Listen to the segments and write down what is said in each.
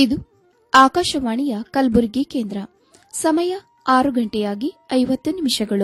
ಇದು ಆಕಾಶವಾಣಿಯ ಕಲಬುರಗಿ ಕೇಂದ್ರ ಸಮಯ ಆರು ಗಂಟೆಯಾಗಿ ಐವತ್ತು ನಿಮಿಷಗಳು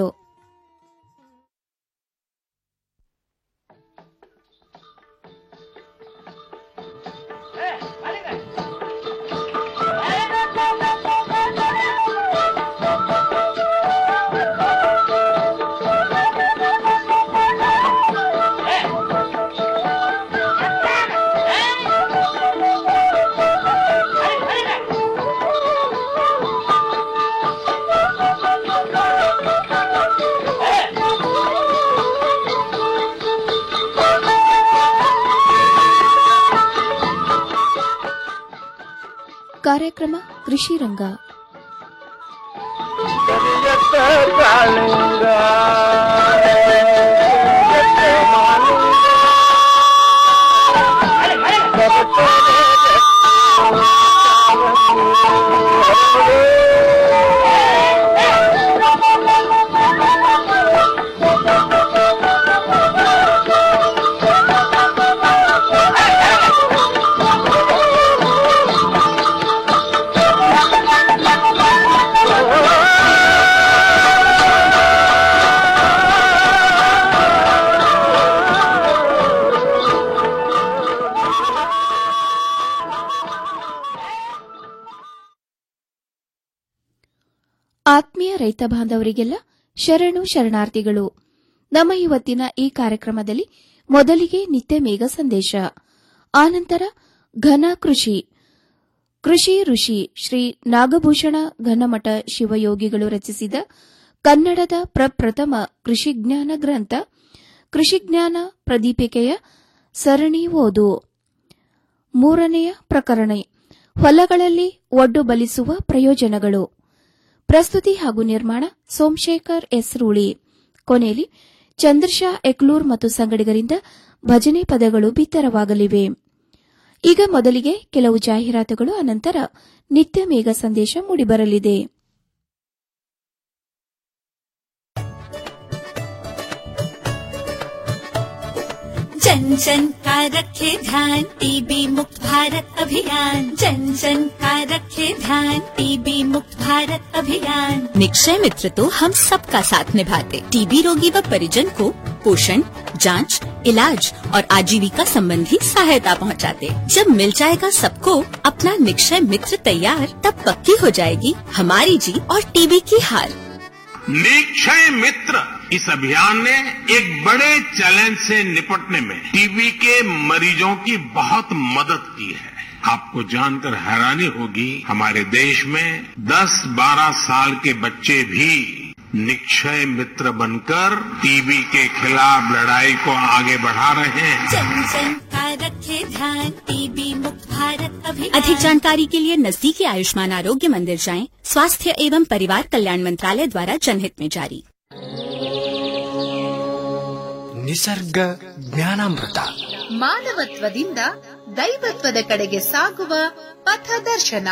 ಕಾರ್ಯಕ್ರಮ ಕೃಷಿ ರಂಗ ಕರಿಯತ್ತ ಕಾಳಿಂಗ ಕರಿಯತ್ತ ಮಾಲಿಂಗ. ಆತ್ಮೀಯ ರೈತ ಬಾಂಧವರಿಗೆಲ್ಲ ಶರಣು ಶರಣಾರ್ಥಿಗಳು ನಮ್ಮ ಇವತ್ತಿನ ಈ ಕಾರ್ಯಕ್ರಮದಲ್ಲಿ ಮೊದಲಿಗೆ ನಿತ್ಯ ಮೇಘ ಸಂದೇಶ ಆನಂತರ ಘನ ಕೃಷಿ ಕೃಷಿ ಋಷಿ ಶ್ರೀ ನಾಗಭೂಷಣ ಘನಮಠ ಶಿವಯೋಗಿಗಳು ರಚಿಸಿದ ಕನ್ನಡದ ಪ್ರಪ್ರಥಮ ಕೃಷಿಜ್ಞಾನ ಗ್ರಂಥ ಕೃಷಿಜ್ಞಾನ ಪ್ರದೀಪಿಕೆಯ ಸರಣಿ ಓದು ಮೂರನೆಯ ಪ್ರಕರಣ ಹೊಲಗಳಲ್ಲಿ ಒಡ್ಡು ಬಲಿಸುವ ಪ್ರಯೋಜನಗಳು ಪ್ರಸ್ತುತಿ ಹಾಗೂ ನಿರ್ಮಾಣ ಸೋಮಶೇಖರ್ ಎಸ್ ರೂಳಿ ಕೊನೆಯಲ್ಲಿ ಚಂದ್ರಶಾ ಎಕ್ಲೂರ್ ಮತ್ತು ಸಂಗಡಿಗರಿಂದ ಭಜನೆ ಪದಗಳು ಬಿತ್ತರವಾಗಲಿವೆ ಈಗ ಮೊದಲಿಗೆ ಕೆಲವು ಜಾಹೀರಾತುಗಳು ಅನಂತರ ನಿತ್ಯ ಮೇಘ ಸಂದೇಶ ಮೂಡಿಬರಲಿದೆ जन जन का रखे ध्यान टीबी मुक्त भारत अभियान जन जन का रखे ध्यान टीबी मुक्त भारत अभियान निक्षय मित्र तो हम सबका साथ निभाते टीबी रोगी व परिजन को पोषण जांच, इलाज और आजीविका संबंधी सहायता पहुंचाते। जब मिल जाएगा सबको अपना निक्षय मित्र तैयार तब पक्की हो जाएगी हमारी जीत और टीबी की हार निक्षय मित्र इस अभियान ने एक बड़े चैलेंज से निपटने में टीबी के मरीजों की बहुत मदद की है आपको जानकर हैरानी होगी हमारे देश में 10-12 साल के बच्चे भी निक्षय मित्र बनकर टीबी के खिलाफ लड़ाई को आगे बढ़ा रहे हैं जन जन का रखे ध्यान टीबी मुक्त भारत अभियान अधिक जानकारी के लिए नजदीकी आयुष्मान आरोग्य मंदिर जाएं स्वास्थ्य एवं परिवार कल्याण मंत्रालय द्वारा जनहित में जारी ನಿಸರ್ಗ ಜ್ಞಾನಾಮೃತ ಮಾನವತ್ವದಿಂದ ದೈವತ್ವದ ಕಡೆಗೆ ಸಾಗುವ ಪಥದರ್ಶನ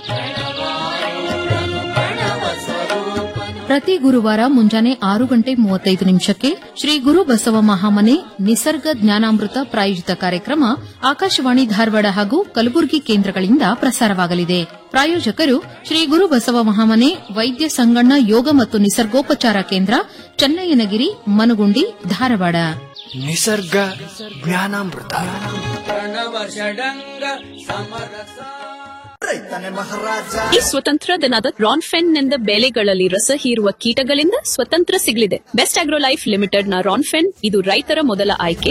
ಪ್ರತಿ ಗುರುವಾರ ಮುಂಜಾನೆ ಆರು ಗಂಟೆ ಮೂವತ್ತೈದು ನಿಮಿಷಕ್ಕೆ ಶ್ರೀ ಗುರು ಬಸವ ಮಹಾಮನೆ ನಿಸರ್ಗ ಜ್ಞಾನಾಮೃತ ಪ್ರಾಯೋಜಿತ ಕಾರ್ಯಕ್ರಮ ಆಕಾಶವಾಣಿ ಧಾರವಾಡ ಹಾಗೂ ಕಲಬುರಗಿ ಕೇಂದ್ರಗಳಿಂದ ಪ್ರಸಾರವಾಗಲಿದೆ ಪ್ರಾಯೋಜಕರು ಶ್ರೀ ಗುರು ಬಸವ ಮಹಾಮನೆ ವೈದ್ಯ ಸಂಗಣ್ಣ ಯೋಗ ಮತ್ತು ನಿಸರ್ಗೋಪಚಾರ ಕೇಂದ್ರ ಚನ್ನಯ್ಯನಗಿರಿ ಮನಗುಂಡಿ ಧಾರವಾಡ ನಿಸರ್ಗ ಜ್ಞಾನಾಮೃತ ಈ ಸ್ವತಂತ್ರ ದಿನದ ರಾನ್ಫೆನ್ ನಿಂದ ಬೆಳೆಗಳಲ್ಲಿ ರಸ ಹೀರುವ ಕೀಟಗಳಿಂದ ಸ್ವತಂತ್ರ ಸಿಗಲಿದೆ ಬೆಸ್ಟ್ ಆಗ್ರೋ ಲೈಫ್ ಲಿಮಿಟೆಡ್ ನ ರಾನ್ಫೆನ್ ಇದು ರೈತರ ಮೊದಲ ಆಯ್ಕೆ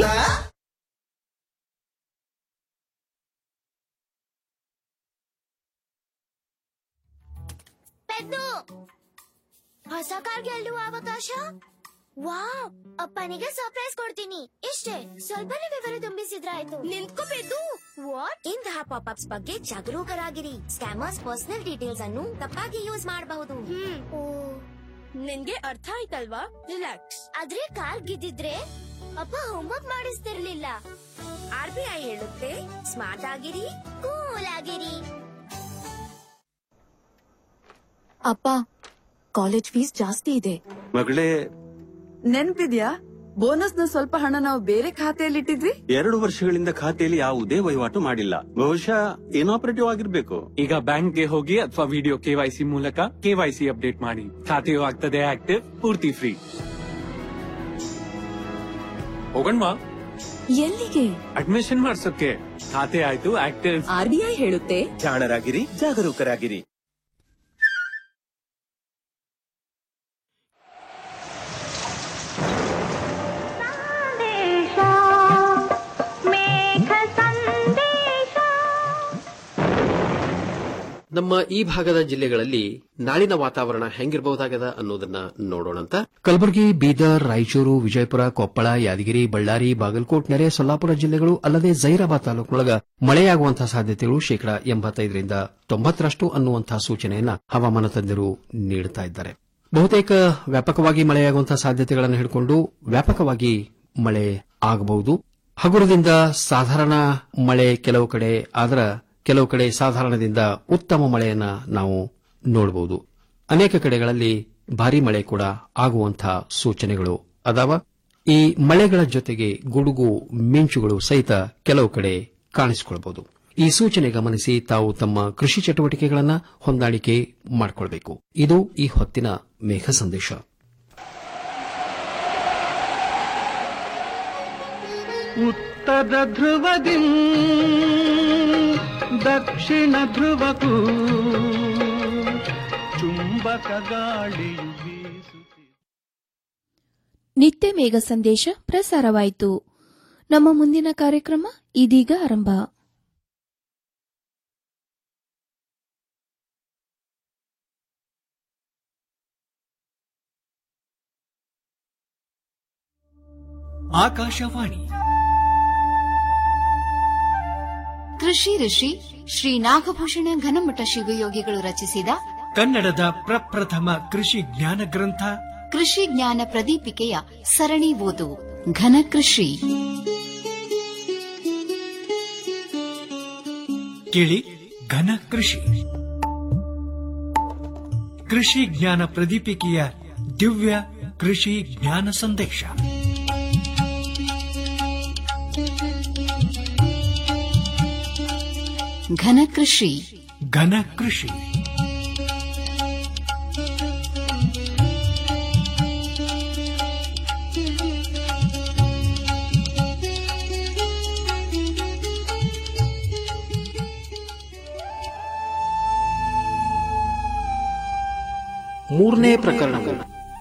ಪೆದ್ದು ಹೊಸ ಕಾರ್ ಗೆಲ್ಲುವ ಅವಕಾಶ ವಾವ್ ಅಪ್ಪನಿಗೆ ಸರ್ಪ್ರೈಸ್ ಕೊಡ್ತೀನಿ ಇಷ್ಟೇ ಸ್ವಲ್ಪನೇ ವಿವರ ತುಂಬಿಸಿದ್ರಾಯ್ತು ನಿಂತ್ಕೋ ಪೆದ್ದು ವಾಟ್ ಇಂತಹ ಪಾಪ್ ಅಪ್ಸ್ ಬಗ್ಗೆ ಜಾಗರೂಕರಾಗಿರಿ ಸ್ಕ್ಯಾಮರ್ಸ್ ಪರ್ಸನಲ್ ಡೀಟೇಲ್ಸ್ ಅನ್ನು ತಪ್ಪಾಗಿ ಯೂಸ್ ಮಾಡಬಹುದು ಓ ನಿನ್ಗೆ ಅರ್ಥ ಆಯ್ತಲ್ವಾ ರಿಲ್ಯಾಕ್ಸ್ ಆದ್ರೆ ಕಾರ್ ಗಿದ್ದಿದ್ರೆ ಅಪ್ಪ ಹೋಮ್ವರ್ಕ್ ಮಾಡಿಸ್ತಿರ್ಲಿಲ್ಲ ಆರ್ ಬಿ ಐ ಹೇಳುತ್ತೆ ಸ್ಮಾರ್ಟ್ ಆಗಿರಿ ಕೂಲ್ ಆಗಿರಿ ಅಪ್ಪ ಕಾಲೇಜ್ ಫೀಸ್ ಜಾಸ್ತಿ ಇದೆ ಮಗಳೇ ನೆನ್ಪಿದ್ಯಾ ಬೋನಸ್ ನ ಸ್ವಲ್ಪ ಹಣ ನಾವು ಬೇರೆ ಖಾತೆಯಲ್ಲಿ ಇಟ್ಟಿದ್ವಿ ಎರಡು ವರ್ಷಗಳಿಂದ ಖಾತೆಯಲ್ಲಿ ಯಾವುದೇ ವಹಿವಾಟು ಮಾಡಿಲ್ಲ ಬಹುಶಃ ಇನಾಪರೇಟಿವ್ ಆಗಿರ್ಬೇಕು ಈಗ ಬ್ಯಾಂಕ್ಗೆ ಹೋಗಿ ಅಥವಾ ವಿಡಿಯೋ ಕೆವೈಸಿ ಮೂಲಕ ಕೆವೈಸಿ ಅಪ್ಡೇಟ್ ಮಾಡಿ ಖಾತೆಯು ಆಗ್ತದೆ ಆಕ್ಟಿವ್ ಪೂರ್ತಿ ಫ್ರೀ ಹೋಗಣ್ವಾ ಎಲ್ಲಿಗೆ ಅಡ್ಮಿಷನ್ ಮಾಡ್ಸೋಕೆ ಖಾತೆ ಆಯ್ತು ಆಕ್ಟಿವ್ ಆರ್ಬಿಐ ಹೇಳುತ್ತೆ ಜಾಣರಾಗಿರಿ ಜಾಗರೂಕರಾಗಿರಿ ನಮ್ಮ ಈ ಭಾಗದ ಜಿಲ್ಲೆಗಳಲ್ಲಿ ನಾಳಿನ ವಾತಾವರಣ ಹೆಂಗಿರಬಹುದಾಗದ ಅನ್ನೋದನ್ನ ನೋಡೋಣಂತ ಕಲಬುರಗಿ ಬೀದರ್ ರಾಯಚೂರು ವಿಜಯಪುರ ಕೊಪ್ಪಳ ಯಾದಗಿರಿ ಬಳ್ಳಾರಿ ಬಾಗಲಕೋಟ್ ನೆರೆ ಸೊಲ್ಲಾಪುರ ಜಿಲ್ಲೆಗಳು ಅಲ್ಲದೆ ಜೈರಾಬಾದ್ ತಾಲೂಕಿನೊಳಗ ಮಳೆಯಾಗುವಂತಹ ಸಾಧ್ಯತೆಗಳು ಶೇಕಡಾ ಎಂಬತ್ತೈದರಿಂದ ತೊಂಬತ್ತರಷ್ಟು ಅನ್ನುವಂತಹ ಸೂಚನೆಯನ್ನ ಹವಾಮಾನ ತಜ್ಞರು ನೀಡುತ್ತಾ ಇದ್ದಾರೆ ಬಹುತೇಕ ವ್ಯಾಪಕವಾಗಿ ಮಳೆಯಾಗುವಂತಹ ಸಾಧ್ಯತೆಗಳನ್ನು ಹಿಡ್ಕೊಂಡು ವ್ಯಾಪಕವಾಗಿ ಮಳೆ ಆಗಬಹುದು ಹಗುರದಿಂದ ಸಾಧಾರಣ ಮಳೆ ಕೆಲವು ಕಡೆ ಆದ್ರ ಕೆಲವು ಕಡೆ ಸಾಧಾರಣದಿಂದ ಉತ್ತಮ ಮಳೆಯನ್ನ ನಾವು ನೋಡಬಹುದು ಅನೇಕ ಕಡೆಗಳಲ್ಲಿ ಭಾರೀ ಮಳೆ ಕೂಡ ಆಗುವಂತಹ ಸೂಚನೆಗಳು ಅದಾವ ಈ ಮಳೆಗಳ ಜೊತೆಗೆ ಗುಡುಗು ಮಿಂಚುಗಳು ಸಹಿತ ಕೆಲವು ಕಡೆ ಕಾಣಿಸಿಕೊಳ್ಳಬಹುದು ಈ ಸೂಚನೆ ಗಮನಿಸಿ ತಾವು ತಮ್ಮ ಕೃಷಿ ಚಟುವಟಿಕೆಗಳನ್ನು ಹೊಂದಾಣಿಕೆ ಮಾಡಿಕೊಳ್ಬೇಕು ಇದು ಈ ಹೊತ್ತಿನ ಮೇಘ ಸಂದೇಶ ಉತ್ತರ ಧ್ರುವದಿ ದಕ್ಷಿಣ ಧ್ರುವಕ್ಕೂ ಚುಂಬಕ ಗಾಳಿಯು ಬೀಸುತ್ತಿದೆ ನಿತ್ಯ ಮೇಘ ಸಂದೇಶ ಪ್ರಸಾರವಾಯಿತು ನಮ್ಮ ಮುಂದಿನ ಕಾರ್ಯಕ್ರಮ ಇದೀಗ ಆರಂಭ ಆಕಾಶವಾಣಿ ಕೃಷಿ ಋಷಿ ಶ್ರೀ ನಾಗಭೂಷಣ ಘನಮಠ ಶಿವಯೋಗಿಗಳು ರಚಿಸಿದ ಕನ್ನಡದ ಪ್ರಪ್ರಥಮ ಕೃಷಿ ಜ್ಞಾನ ಗ್ರಂಥ ಕೃಷಿ ಜ್ಞಾನ ಪ್ರದೀಪಿಕೆಯ ಸರಣಿ ಓದು ಘನ ಕೃಷಿ ಕೇಳಿ ಘನ ಕೃಷಿ ಕೃಷಿ ಜ್ಞಾನ ಪ್ರದೀಪಿಕೆಯ ದಿವ್ಯ ಕೃಷಿ ಜ್ಞಾನ ಸಂದೇಶ ಘನ ಕೃಷಿ ಘನ ಕೃಷಿ ಮೂರನೇ ಪ್ರಕರಣಗಳು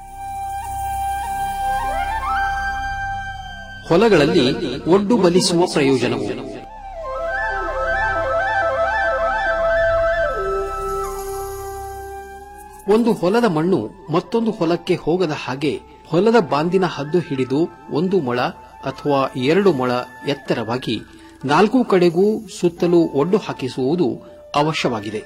ಹೊಲಗಳಲ್ಲಿ ಒಡ್ಡು ಬಲಿಸುವ ಪ್ರಯೋಜನವು ಒಂದು ಹೊಲದ ಮಣ್ಣು ಮತ್ತೊಂದು ಹೊಲಕ್ಕೆ ಹೋಗದ ಹಾಗೆ ಹೊಲದ ಬಾಂದಿನ ಹದ್ದು ಹಿಡಿದು ಒಂದು ಮೊಳ ಅಥವಾ ಎರಡು ಮೊಳ ಎತ್ತರವಾಗಿ ನಾಲ್ಕು ಕಡೆಗೂ ಸುತ್ತಲೂ ಒಡ್ಡು ಹಾಕಿಸುವುದು ಅವಶ್ಯವಾಗಿದೆ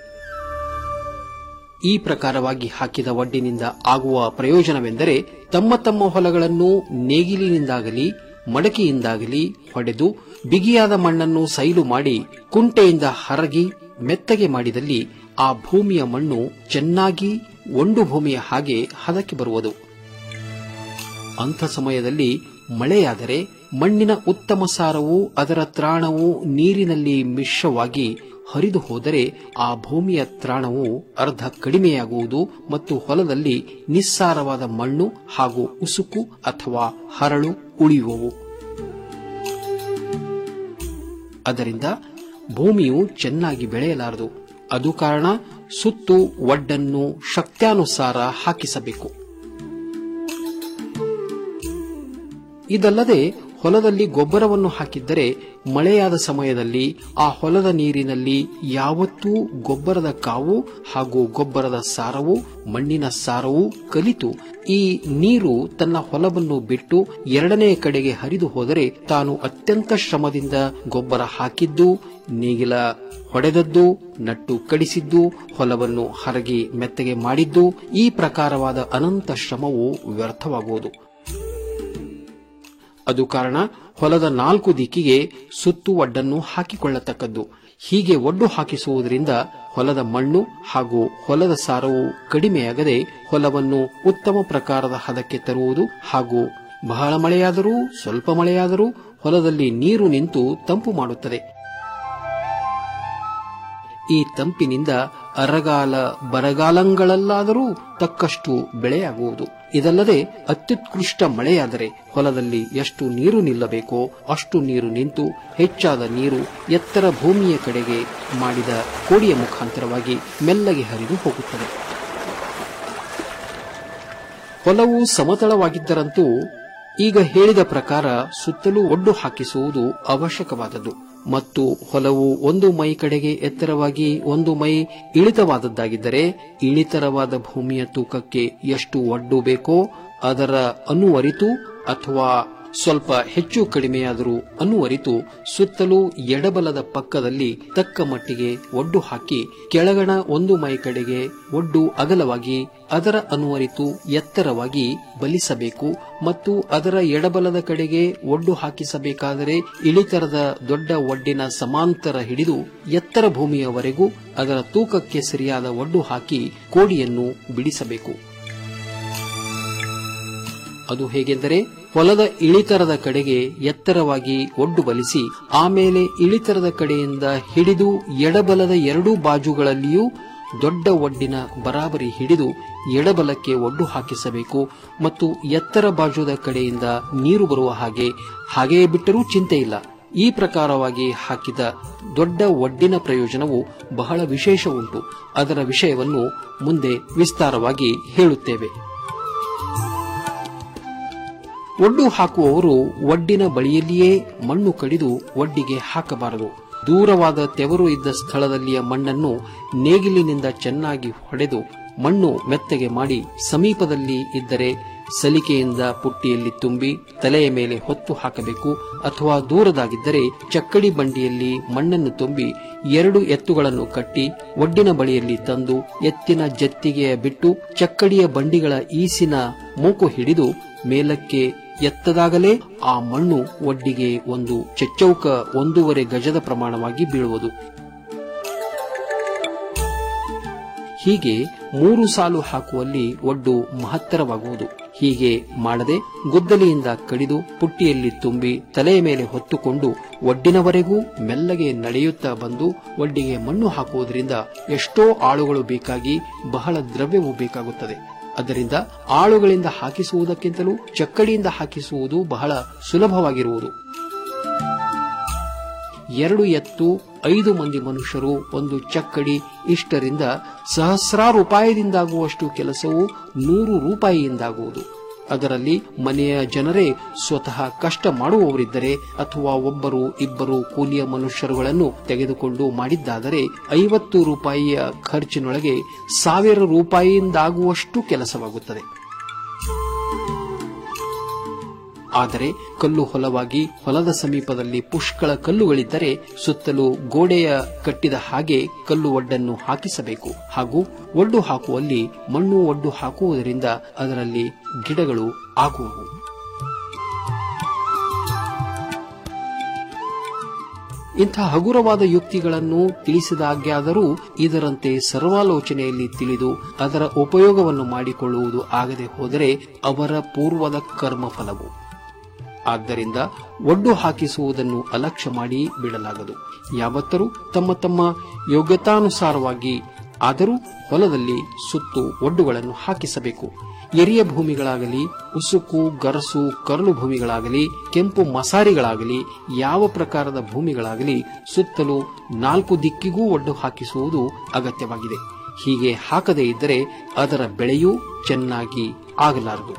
ಈ ಪ್ರಕಾರವಾಗಿ ಹಾಕಿದ ಒಡ್ಡಿನಿಂದ ಆಗುವ ಪ್ರಯೋಜನವೆಂದರೆ ತಮ್ಮ ತಮ್ಮ ಹೊಲಗಳನ್ನು ನೇಗಿಲಿನಿಂದಾಗಲಿ ಮಡಕೆಯಿಂದಾಗಲಿ ಹೊಡೆದು ಬಿಗಿಯಾದ ಮಣ್ಣನ್ನು ಸೈಲು ಮಾಡಿ ಕುಂಟೆಯಿಂದ ಹರಗಿ ಮೆತ್ತಗೆ ಮಾಡಿದಲ್ಲಿ ಆ ಭೂಮಿಯ ಮಣ್ಣು ಚೆನ್ನಾಗಿ ಒಂಡು ಭೂಮಿಯ ಹಾಗೆ ಹದಕ್ಕೆ ಬರುವುದು ಅಂಥ ಸಮಯದಲ್ಲಿ ಮಳೆಯಾದರೆ ಮಣ್ಣಿನ ಉತ್ತಮ ಸಾರವು ಅದರ ತ್ರಾಣವು ನೀರಿನಲ್ಲಿ ಮಿಶ್ರವಾಗಿ ಹರಿದು ಹೋದರೆ ಆ ಭೂಮಿಯ ತ್ರಾಣವು ಅರ್ಧ ಕಡಿಮೆಯಾಗುವುದು ಮತ್ತು ಹೊಲದಲ್ಲಿ ನಿಸ್ಸಾರವಾದ ಮಣ್ಣು ಹಾಗೂ ಉಸುಕು ಅಥವಾ ಹರಳು ಉಳಿಯುವವು ಅದರಿಂದ ಭೂಮಿಯು ಚೆನ್ನಾಗಿ ಬೆಳೆಯಲಾರದು ಅದು ಕಾರಣ ಸುತ್ತು ಒಡ್ಡನ್ನು ಶಕ್ತ್ಯಾನುಸಾರ ಹಾಕಿಸಬೇಕು ಇದಲ್ಲದೆ ಹೊಲದಲ್ಲಿ ಗೊಬ್ಬರವನ್ನು ಹಾಕಿದ್ದರೆ ಮಳೆಯಾದ ಸಮಯದಲ್ಲಿ ಆ ಹೊಲದ ನೀರಿನಲ್ಲಿ ಯಾವತ್ತೂ ಗೊಬ್ಬರದ ಕಾವು ಹಾಗೂ ಗೊಬ್ಬರದ ಸಾರವು ಮಣ್ಣಿನ ಸಾರವು ಕಲಿತು ಈ ನೀರು ತನ್ನ ಹೊಲವನ್ನು ಬಿಟ್ಟು ಎರಡನೇ ಕಡೆಗೆ ಹರಿದು ಹೋದರೆ ತಾನು ಅತ್ಯಂತ ಶ್ರಮದಿಂದ ಗೊಬ್ಬರ ಹಾಕಿದ್ದು ನೇಗಿಲ ಹೊಡೆದದ್ದು ನಟ್ಟು ಕಡಿಸಿದ್ದು ಹೊಲವನ್ನು ಹರಗಿ ಮೆತ್ತಗೆ ಮಾಡಿದ್ದು ಈ ಪ್ರಕಾರವಾದ ಅನಂತ ಶ್ರಮವು ವ್ಯರ್ಥವಾಗುವುದು ಅದು ಕಾರಣ ಹೊಲದ ನಾಲ್ಕು ದಿಕ್ಕಿಗೆ ಸುತ್ತು ಒಡ್ಡನ್ನು ಹಾಕಿಕೊಳ್ಳತಕ್ಕದ್ದು ಹೀಗೆ ಒಡ್ಡು ಹಾಕಿಸುವುದರಿಂದ ಹೊಲದ ಮಣ್ಣು ಹಾಗೂ ಹೊಲದ ಸಾರವು ಕಡಿಮೆಯಾಗದೆ ಹೊಲವನ್ನು ಉತ್ತಮ ಪ್ರಕಾರದ ಹದಕ್ಕೆ ತರುವುದು ಹಾಗೂ ಬಹಳ ಮಳೆಯಾದರೂ ಸ್ವಲ್ಪ ಮಳೆಯಾದರೂ ಹೊಲದಲ್ಲಿ ನೀರು ನಿಂತು ತಂಪು ಮಾಡುತ್ತದೆ ಈ ತಂಪಿನಿಂದ ಅರಗಾಲ ಬರಗಾಲಂಗಳಲ್ಲಾದರೂ ತಕ್ಕಷ್ಟು ಬೆಳೆಯಾಗುವುದು ಇದಲ್ಲದೆ ಅತ್ಯುತ್ಕೃಷ್ಟ ಮಳೆಯಾದರೆ ಹೊಲದಲ್ಲಿ ಎಷ್ಟು ನೀರು ನಿಲ್ಲಬೇಕೋ ಅಷ್ಟು ನೀರು ನಿಂತು ಹೆಚ್ಚಾದ ನೀರು ಎತ್ತರ ಭೂಮಿಯ ಕಡೆಗೆ ಮಾಡಿದ ಕೋಡಿಯ ಮುಖಾಂತರವಾಗಿ ಮೆಲ್ಲಗೆ ಹರಿದು ಹೋಗುತ್ತದೆ ಹೊಲವು ಸಮತಳವಾಗಿದ್ದರಂತೂ ಈಗ ಹೇಳಿದ ಪ್ರಕಾರ ಸುತ್ತಲೂ ಒಡ್ಡು ಹಾಕಿಸುವುದು ಅವಶ್ಯಕವಾದದ್ದು ಮತ್ತು ಹೊಲವು ಒಂದು ಮೈ ಕಡೆಗೆ ಎತ್ತರವಾಗಿ ಒಂದು ಮೈ ಇಳಿತವಾದದ್ದಾಗಿದ್ದರೆ ಇಳಿತರವಾದ ಭೂಮಿಯ ತೂಕಕ್ಕೆ ಎಷ್ಟು ಒಡ್ಡು ಬೇಕೋ ಅದರ ಅನುವರಿತು ಅಥವಾ ಸ್ವಲ್ಪ ಹೆಚ್ಚು ಕಡಿಮೆಯಾದರೂ ಅನುವರಿತು ಸುತ್ತಲೂ ಎಡಬಲದ ಪಕ್ಕದಲ್ಲಿ ತಕ್ಕ ಮಟ್ಟಿಗೆ ಒಡ್ಡು ಹಾಕಿ ಕೆಳಗಣ ಒಂದು ಮೈ ಕಡೆಗೆ ಒಡ್ಡು ಅಗಲವಾಗಿ ಅದರ ಅನುವರಿತು ಎತ್ತರವಾಗಿ ಬಲಿಸಬೇಕು ಮತ್ತು ಅದರ ಎಡಬಲದ ಕಡೆಗೆ ಒಡ್ಡು ಹಾಕಿಸಬೇಕಾದರೆ ಇಳಿತರದ ದೊಡ್ಡ ಒಡ್ಡಿನ ಸಮಾಂತರ ಹಿಡಿದು ಎತ್ತರ ಭೂಮಿಯವರೆಗೂ ಅದರ ತೂಕಕ್ಕೆ ಸರಿಯಾದ ಒಡ್ಡು ಹಾಕಿ ಕೋಡಿಯನ್ನು ಬಿಡಿಸಬೇಕು ಅದು ಹೇಗೆಂದರೆ ಹೊಲದ ಇಳಿತರದ ಕಡೆಗೆ ಎತ್ತರವಾಗಿ ಒಡ್ಡು ಬಲಿಸಿ ಆಮೇಲೆ ಇಳಿತರದ ಕಡೆಯಿಂದ ಹಿಡಿದು ಎಡಬಲದ ಎರಡೂ ಬಾಜುಗಳಲ್ಲಿಯೂ ದೊಡ್ಡ ಒಡ್ಡಿನ ಬರಾಬರಿ ಹಿಡಿದು ಎಡಬಲಕ್ಕೆ ಒಡ್ಡು ಹಾಕಿಸಬೇಕು ಮತ್ತು ಎತ್ತರ ಬಾಜುದ ಕಡೆಯಿಂದ ನೀರು ಬರುವ ಹಾಗೆ ಹಾಗೆಯೇ ಬಿಟ್ಟರೂ ಚಿಂತೆ ಇಲ್ಲ ಈ ಪ್ರಕಾರವಾಗಿ ಹಾಕಿದ ದೊಡ್ಡ ಒಡ್ಡಿನ ಪ್ರಯೋಜನವು ಬಹಳ ವಿಶೇಷ ಉಂಟು ಅದರ ವಿಷಯವನ್ನು ಮುಂದೆ ವಿಸ್ತಾರವಾಗಿ ಹೇಳುತ್ತೇವೆ ಒಡ್ಡು ಹಾಕುವವರು ಒಡ್ಡಿನ ಬಳಿಯಲ್ಲಿಯೇ ಮಣ್ಣು ಕಡಿದು ಒಡ್ಡಿಗೆ ಹಾಕಬಾರದು ದೂರವಾದ ತೆವರು ಇದ್ದ ಸ್ಥಳದಲ್ಲಿಯ ಮಣ್ಣನ್ನು ನೇಗಿಲಿನಿಂದ ಚೆನ್ನಾಗಿ ಹೊಡೆದು ಮಣ್ಣು ಮೆತ್ತಗೆ ಮಾಡಿ ಸಮೀಪದಲ್ಲಿ ಇದ್ದರೆ ಸಲಿಕೆಯಿಂದ ಪುಟ್ಟಿಯಲ್ಲಿ ತುಂಬಿ ತಲೆಯ ಮೇಲೆ ಹೊತ್ತು ಹಾಕಬೇಕು ಅಥವಾ ದೂರದಾಗಿದ್ದರೆ ಚಕ್ಕಡಿ ಬಂಡಿಯಲ್ಲಿ ಮಣ್ಣನ್ನು ತುಂಬಿ ಎರಡು ಎತ್ತುಗಳನ್ನು ಕಟ್ಟಿ ಒಡ್ಡಿನ ಬಳಿಯಲ್ಲಿ ತಂದು ಎತ್ತಿನ ಜತ್ತಿಗೆಯ ಬಿಟ್ಟು ಚಕ್ಕಡಿಯ ಬಂಡಿಗಳ ಈಸಿನ ಮೂಕು ಹಿಡಿದು ಮೇಲಕ್ಕೆ ಎತ್ತದಾಗಲೇ ಆ ಮಣ್ಣು ಒಡ್ಡಿಗೆ ಒಂದು ಚೆಚ್ಚೌಕ ಒಂದೂವರೆ ಗಜದ ಪ್ರಮಾಣವಾಗಿ ಬೀಳುವುದು ಹೀಗೆ ಮೂರು ಸಾಲು ಹಾಕುವಲ್ಲಿ ಒಡ್ಡು ಮಹತ್ತರವಾಗುವುದು ಹೀಗೆ ಮಾಡದೆ ಗುದ್ದಲಿಯಿಂದ ಕಡಿದು ಪುಟ್ಟಿಯಲ್ಲಿ ತುಂಬಿ ತಲೆಯ ಮೇಲೆ ಹೊತ್ತುಕೊಂಡು ಒಡ್ಡಿನವರೆಗೂ ಮೆಲ್ಲಗೆ ನಡೆಯುತ್ತಾ ಬಂದು ಒಡ್ಡಿಗೆ ಮಣ್ಣು ಹಾಕುವುದರಿಂದ ಎಷ್ಟೋ ಆಳುಗಳು ಬೇಕಾಗಿ ಬಹಳ ದ್ರವ್ಯವು ಬೇಕಾಗುತ್ತದೆ ಅದರಿಂದ ಆಳುಗಳಿಂದ ಹಾಕಿಸುವುದಕ್ಕಿಂತಲೂ ಚಕ್ಕಡಿಯಿಂದ ಹಾಕಿಸುವುದು ಬಹಳ ಸುಲಭವಾಗಿರುವುದು ಎರಡು ಎತ್ತು ಐದು ಮಂದಿ ಮನುಷ್ಯರು ಒಂದು ಚಕ್ಕಡಿ ಇಷ್ಟರಿಂದ ಸಹಸ್ರಾರು ರೂಪಾಯಿದಿಂದಾಗುವಷ್ಟು ಕೆಲಸವು ನೂರು ರೂಪಾಯಿಯಿಂದಾಗುವುದು ಅದರಲ್ಲಿ ಮನೆಯ ಜನರೇ ಸ್ವತಃ ಕಷ್ಟ ಮಾಡುವವರಿದ್ದರೆ ಅಥವಾ ಒಬ್ಬರು ಇಬ್ಬರು ಕೂಲಿಯ ಮನುಷ್ಯರುಗಳನ್ನು ತೆಗೆದುಕೊಂಡು ಮಾಡಿದ್ದಾದರೆ ಐವತ್ತು ರೂಪಾಯಿಯ ಖರ್ಚಿನೊಳಗೆ ಸಾವಿರ ರೂಪಾಯಿಯಿಂದಾಗುವಷ್ಟು ಕೆಲಸವಾಗುತ್ತದೆ ಆದರೆ ಕಲ್ಲು ಹೊಲವಾಗಿ ಹೊಲದ ಸಮೀಪದಲ್ಲಿ ಪುಷ್ಕಳ ಕಲ್ಲುಗಳಿದ್ದರೆ ಸುತ್ತಲೂ ಗೋಡೆಯ ಕಟ್ಟಿದ ಹಾಗೆ ಕಲ್ಲು ಒಡ್ಡನ್ನು ಹಾಕಿಸಬೇಕು ಹಾಗೂ ಒಡ್ಡು ಹಾಕುವಲ್ಲಿ ಮಣ್ಣು ಒಡ್ಡು ಹಾಕುವುದರಿಂದ ಅದರಲ್ಲಿ ಗಿಡಗಳು ಆಗುವವು ಇಂಥ ಹಗುರವಾದ ಯುಕ್ತಿಗಳನ್ನು ತಿಳಿಸಿದಾಗ್ಯಾದರೂ ಇದರಂತೆ ಸರ್ವಾಲೋಚನೆಯಲ್ಲಿ ತಿಳಿದು ಅದರ ಉಪಯೋಗವನ್ನು ಮಾಡಿಕೊಳ್ಳುವುದು ಆಗದೆ ಹೋದರೆ ಅವರ ಪೂರ್ವದ ಕರ್ಮಫಲವು ಆದ್ದರಿಂದ ಒಡ್ಡು ಹಾಕಿಸುವುದನ್ನು ಅಲಕ್ಷ್ಯ ಮಾಡಿ ಬಿಡಲಾಗದು ಯಾವತ್ತರೂ ತಮ್ಮ ತಮ್ಮ ಯೋಗ್ಯತಾನುಸಾರವಾಗಿ ಆದರೂ ಹೊಲದಲ್ಲಿ ಸುತ್ತು ಒಡ್ಡುಗಳನ್ನು ಹಾಕಿಸಬೇಕು ಎರಿಯ ಭೂಮಿಗಳಾಗಲಿ ಉಸುಕು ಗರಸು ಕರಳು ಭೂಮಿಗಳಾಗಲಿ ಕೆಂಪು ಮಸಾರಿಗಳಾಗಲಿ ಯಾವ ಪ್ರಕಾರದ ಭೂಮಿಗಳಾಗಲಿ ಸುತ್ತಲೂ ನಾಲ್ಕು ದಿಕ್ಕಿಗೂ ಒಡ್ಡು ಹಾಕಿಸುವುದು ಅಗತ್ಯವಾಗಿದೆ ಹೀಗೆ ಹಾಕದೇ ಇದ್ದರೆ ಅದರ ಬೆಳೆಯೂ ಚೆನ್ನಾಗಿ ಆಗಲಾರದು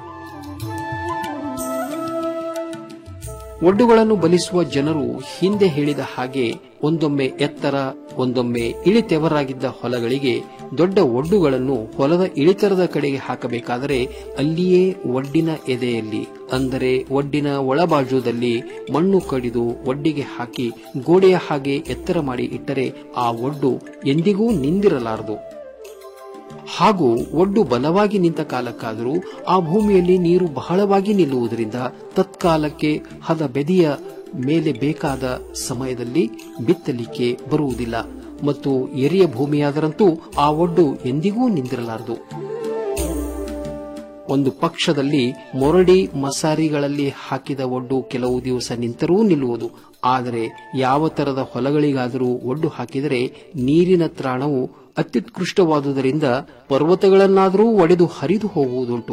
ಒಡ್ಡುಗಳನ್ನು ಬಲಿಸುವ ಜನರು ಹಿಂದೆ ಹೇಳಿದ ಹಾಗೆ ಒಂದೊಮ್ಮೆ ಎತ್ತರ ಒಂದೊಮ್ಮೆ ಇಳಿತೆವರಾಗಿದ್ದ ಹೊಲಗಳಿಗೆ ದೊಡ್ಡ ಒಡ್ಡುಗಳನ್ನು ಹೊಲದ ಇಳಿತರದ ಕಡೆಗೆ ಹಾಕಬೇಕಾದರೆ ಅಲ್ಲಿಯೇ ಒಡ್ಡಿನ ಎದೆಯಲ್ಲಿ ಅಂದರೆ ಒಡ್ಡಿನ ಒಳಬಾಜುದಲ್ಲಿ ಮಣ್ಣು ಕಡಿದು ಒಡ್ಡಿಗೆ ಹಾಕಿ ಗೋಡೆಯ ಹಾಗೆ ಎತ್ತರ ಮಾಡಿ ಇಟ್ಟರೆ ಆ ಒಡ್ಡು ಎಂದಿಗೂ ನಿಂದಿರಲಾರದು ಹಾಗೂ ಒಡ್ಡು ಬಲವಾಗಿ ನಿಂತ ಕಾಲಕ್ಕಾದರೂ ಆ ಭೂಮಿಯಲ್ಲಿ ನೀರು ಬಹಳವಾಗಿ ನಿಲ್ಲುವುದರಿಂದ ತತ್ಕಾಲಕ್ಕೆ ಹದ ಬೆದಿಯ ಮೇಲೆ ಬೇಕಾದ ಸಮಯದಲ್ಲಿ ಬಿತ್ತಲಿಕ್ಕೆ ಬರುವುದಿಲ್ಲ ಮತ್ತು ಎರಿಯ ಭೂಮಿಯಾದರಂತೂ ಆ ಒಡ್ಡು ಎಂದಿಗೂ ನಿಂದಿರಲಾರದು ಒಂದು ಪಕ್ಷದಲ್ಲಿ ಮೊರಡಿ ಮಸಾರಿಗಳಲ್ಲಿ ಹಾಕಿದ ಒಡ್ಡು ಕೆಲವು ದಿವಸ ನಿಂತರೂ ನಿಲ್ಲುವುದು ಆದರೆ ಯಾವ ತರದ ಹೊಲಗಳಿಗಾದರೂ ಒಡ್ಡು ಹಾಕಿದರೆ ನೀರಿನ ತ್ರಾಣವು ಅತ್ಯುತ್ಕೃಷ್ಟವಾದುದರಿಂದ ಪರ್ವತಗಳನ್ನಾದರೂ ಒಡೆದು ಹರಿದು ಹೋಗುವುದುಂಟು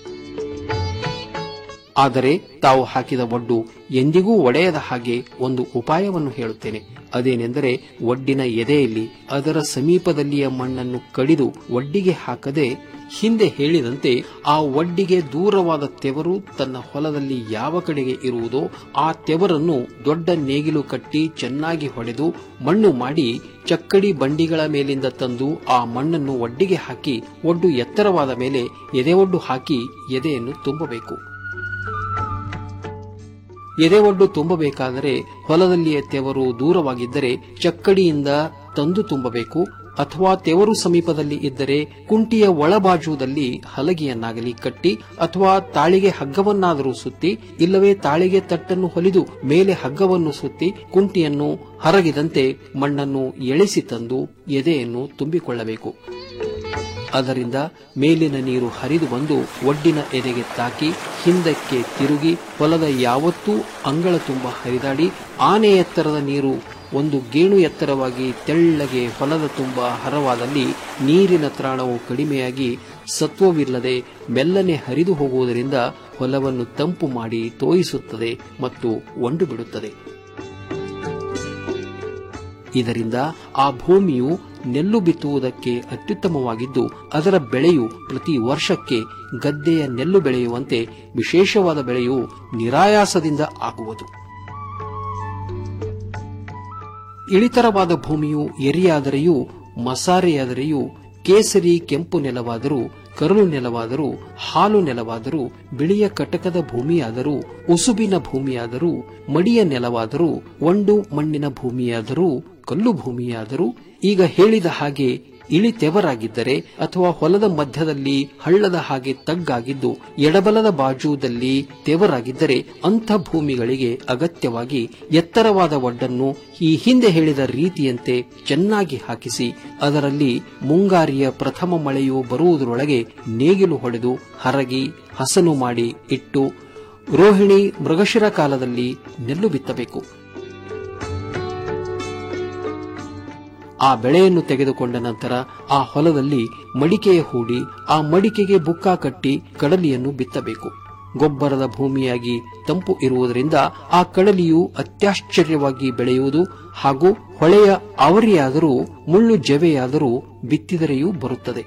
ಆದರೆ ತಾವು ಹಾಕಿದ ಒಡ್ಡು ಎಂದಿಗೂ ಒಡೆಯದ ಹಾಗೆ ಒಂದು ಉಪಾಯವನ್ನು ಹೇಳುತ್ತೇನೆ ಅದೇನೆಂದರೆ ಒಡ್ಡಿನ ಎದೆಯಲ್ಲಿ ಅದರ ಸಮೀಪದಲ್ಲಿಯ ಮಣ್ಣನ್ನು ಕಡಿದು ಒಡ್ಡಿಗೆ ಹಾಕದೆ ಹಿಂದೆ ಹೇಳಿದಂತೆ ಆ ಒಡ್ಡಿಗೆ ದೂರವಾದ ತೆವರು ತನ್ನ ಹೊಲದಲ್ಲಿ ಯಾವ ಕಡೆಗೆ ಇರುವುದೋ ಆ ತೆವರನ್ನು ದೊಡ್ಡ ನೇಗಿಲು ಕಟ್ಟಿ ಚೆನ್ನಾಗಿ ಹೊಡೆದು ಮಣ್ಣು ಮಾಡಿ ಚಕ್ಕಡಿ ಬಂಡಿಗಳ ಮೇಲಿಂದ ತಂದು ಆ ಮಣ್ಣನ್ನು ಒಡ್ಡಿಗೆ ಹಾಕಿ ಒಡ್ಡು ಎತ್ತರವಾದ ಮೇಲೆ ಎದೆ ಒಡ್ಡು ಹಾಕಿ ಎದೆಯನ್ನು ತುಂಬಬೇಕು ಎದೆ ಒಡ್ಡು ತುಂಬಬೇಕಾದರೆ ಹೊಲದಲ್ಲಿಯ ತೆವರು ದೂರವಾಗಿದ್ದರೆ ಚಕ್ಕಡಿಯಿಂದ ತಂದು ತುಂಬಬೇಕು ಅಥವಾ ತೆವರು ಸಮೀಪದಲ್ಲಿ ಇದ್ದರೆ ಕುಂಟಿಯ ಒಳಬಾಜುದಲ್ಲಿ ಹಲಗೆಯನ್ನಾಗಲಿ ಕಟ್ಟಿ ಅಥವಾ ತಾಳಿಗೆ ಹಗ್ಗವನ್ನಾದರೂ ಸುತ್ತಿ ಇಲ್ಲವೇ ತಾಳಿಗೆ ತಟ್ಟನ್ನು ಹೊಲಿದು ಮೇಲೆ ಹಗ್ಗವನ್ನು ಸುತ್ತಿ ಕುಂಟಿಯನ್ನು ಹರಗಿದಂತೆ ಮಣ್ಣನ್ನು ಎಳೆಸಿ ತಂದು ಎದೆಯನ್ನು ತುಂಬಿಕೊಳ್ಳಬೇಕು ಅದರಿಂದ ಮೇಲಿನ ನೀರು ಹರಿದು ಬಂದು ಒಡ್ಡಿನ ಎದೆಗೆ ತಾಕಿ ಹಿಂದಕ್ಕೆ ತಿರುಗಿ ಹೊಲದ ಯಾವತ್ತೂ ಅಂಗಳ ತುಂಬ ಹರಿದಾಡಿ ಆನೆ ಎತ್ತರದ ನೀರು ಒಂದು ಗೇಣು ಎತ್ತರವಾಗಿ ತೆಳ್ಳಗೆ ಹೊಲದ ತುಂಬ ಹರವಾದಲ್ಲಿ ನೀರಿನ ತ್ರಾಣವು ಕಡಿಮೆಯಾಗಿ ಸತ್ವವಿಲ್ಲದೆ ಮೆಲ್ಲನೆ ಹರಿದು ಹೋಗುವುದರಿಂದ ಹೊಲವನ್ನು ತಂಪು ಮಾಡಿ ತೋಯಿಸುತ್ತದೆ ಮತ್ತು ಒಂಡು ಬಿಡುತ್ತದೆ ಇದರಿಂದ ಆ ಭೂಮಿಯು ನೆಲ್ಲು ಬಿತ್ತುವುದಕ್ಕೆ ಅತ್ಯುತ್ತಮವಾಗಿದ್ದು ಅದರ ಬೆಳೆಯು ಪ್ರತಿ ವರ್ಷಕ್ಕೆ ಗದ್ದೆಯ ನೆಲ್ಲು ಬೆಳೆಯುವಂತೆ ವಿಶೇಷವಾದ ಬೆಳೆಯು ನಿರಾಯಾಸದಿಂದ ಆಗುವುದು ಇಳಿತರವಾದ ಭೂಮಿಯು ಎರಿಯಾದರೆಯೂ ಮಸಾರೆಯಾದರೆಯೂ ಕೇಸರಿ ಕೆಂಪು ನೆಲವಾದರೂ ಕರುಳು ನೆಲವಾದರೂ ಹಾಲು ನೆಲವಾದರೂ ಬಿಳಿಯ ಕಟಕದ ಭೂಮಿಯಾದರೂ ಉಸುಬಿನ ಭೂಮಿಯಾದರೂ ಮಡಿಯ ನೆಲವಾದರೂ ಒಂಡು ಮಣ್ಣಿನ ಭೂಮಿಯಾದರೂ ಕಲ್ಲು ಭೂಮಿಯಾದರೂ ಈಗ ಹೇಳಿದ ಹಾಗೆ ಇಳಿತೆವರಾಗಿದ್ದರೆ ಅಥವಾ ಹೊಲದ ಮಧ್ಯದಲ್ಲಿ ಹಳ್ಳದ ಹಾಗೆ ತಗ್ಗಾಗಿದ್ದು ಎಡಬಲದ ಬಾಜುದಲ್ಲಿ ತೆವರಾಗಿದ್ದರೆ ಅಂಥ ಭೂಮಿಗಳಿಗೆ ಅಗತ್ಯವಾಗಿ ಎತ್ತರವಾದ ಒಡ್ಡನ್ನು ಈ ಹಿಂದೆ ಹೇಳಿದ ರೀತಿಯಂತೆ ಚೆನ್ನಾಗಿ ಹಾಕಿಸಿ ಅದರಲ್ಲಿ ಮುಂಗಾರಿಯ ಪ್ರಥಮ ಮಳೆಯು ಬರುವುದರೊಳಗೆ ನೇಗಿಲು ಹೊಡೆದು ಹರಗಿ ಹಸನು ಮಾಡಿ ಇಟ್ಟು ರೋಹಿಣಿ ಮೃಗಶಿರ ಕಾಲದಲ್ಲಿ ನೆಲ್ಲು ಬಿತ್ತಬೇಕು ಆ ಬೆಳೆಯನ್ನು ತೆಗೆದುಕೊಂಡ ನಂತರ ಆ ಹೊಲದಲ್ಲಿ ಮಡಿಕೆಯ ಹೂಡಿ ಆ ಮಡಿಕೆಗೆ ಬುಕ್ಕ ಕಟ್ಟಿ ಕಡಲಿಯನ್ನು ಬಿತ್ತಬೇಕು ಗೊಬ್ಬರದ ಭೂಮಿಯಾಗಿ ತಂಪು ಇರುವುದರಿಂದ ಆ ಕಡಲಿಯು ಅತ್ಯಾಶ್ಚರ್ಯವಾಗಿ ಬೆಳೆಯುವುದು ಹಾಗೂ ಹೊಳೆಯ ಅವರಿಯಾದರೂ ಮುಳ್ಳು ಜವೆಯಾದರೂ ಬಿತ್ತಿದರೆಯೂ ಬರುತ್ತದೆ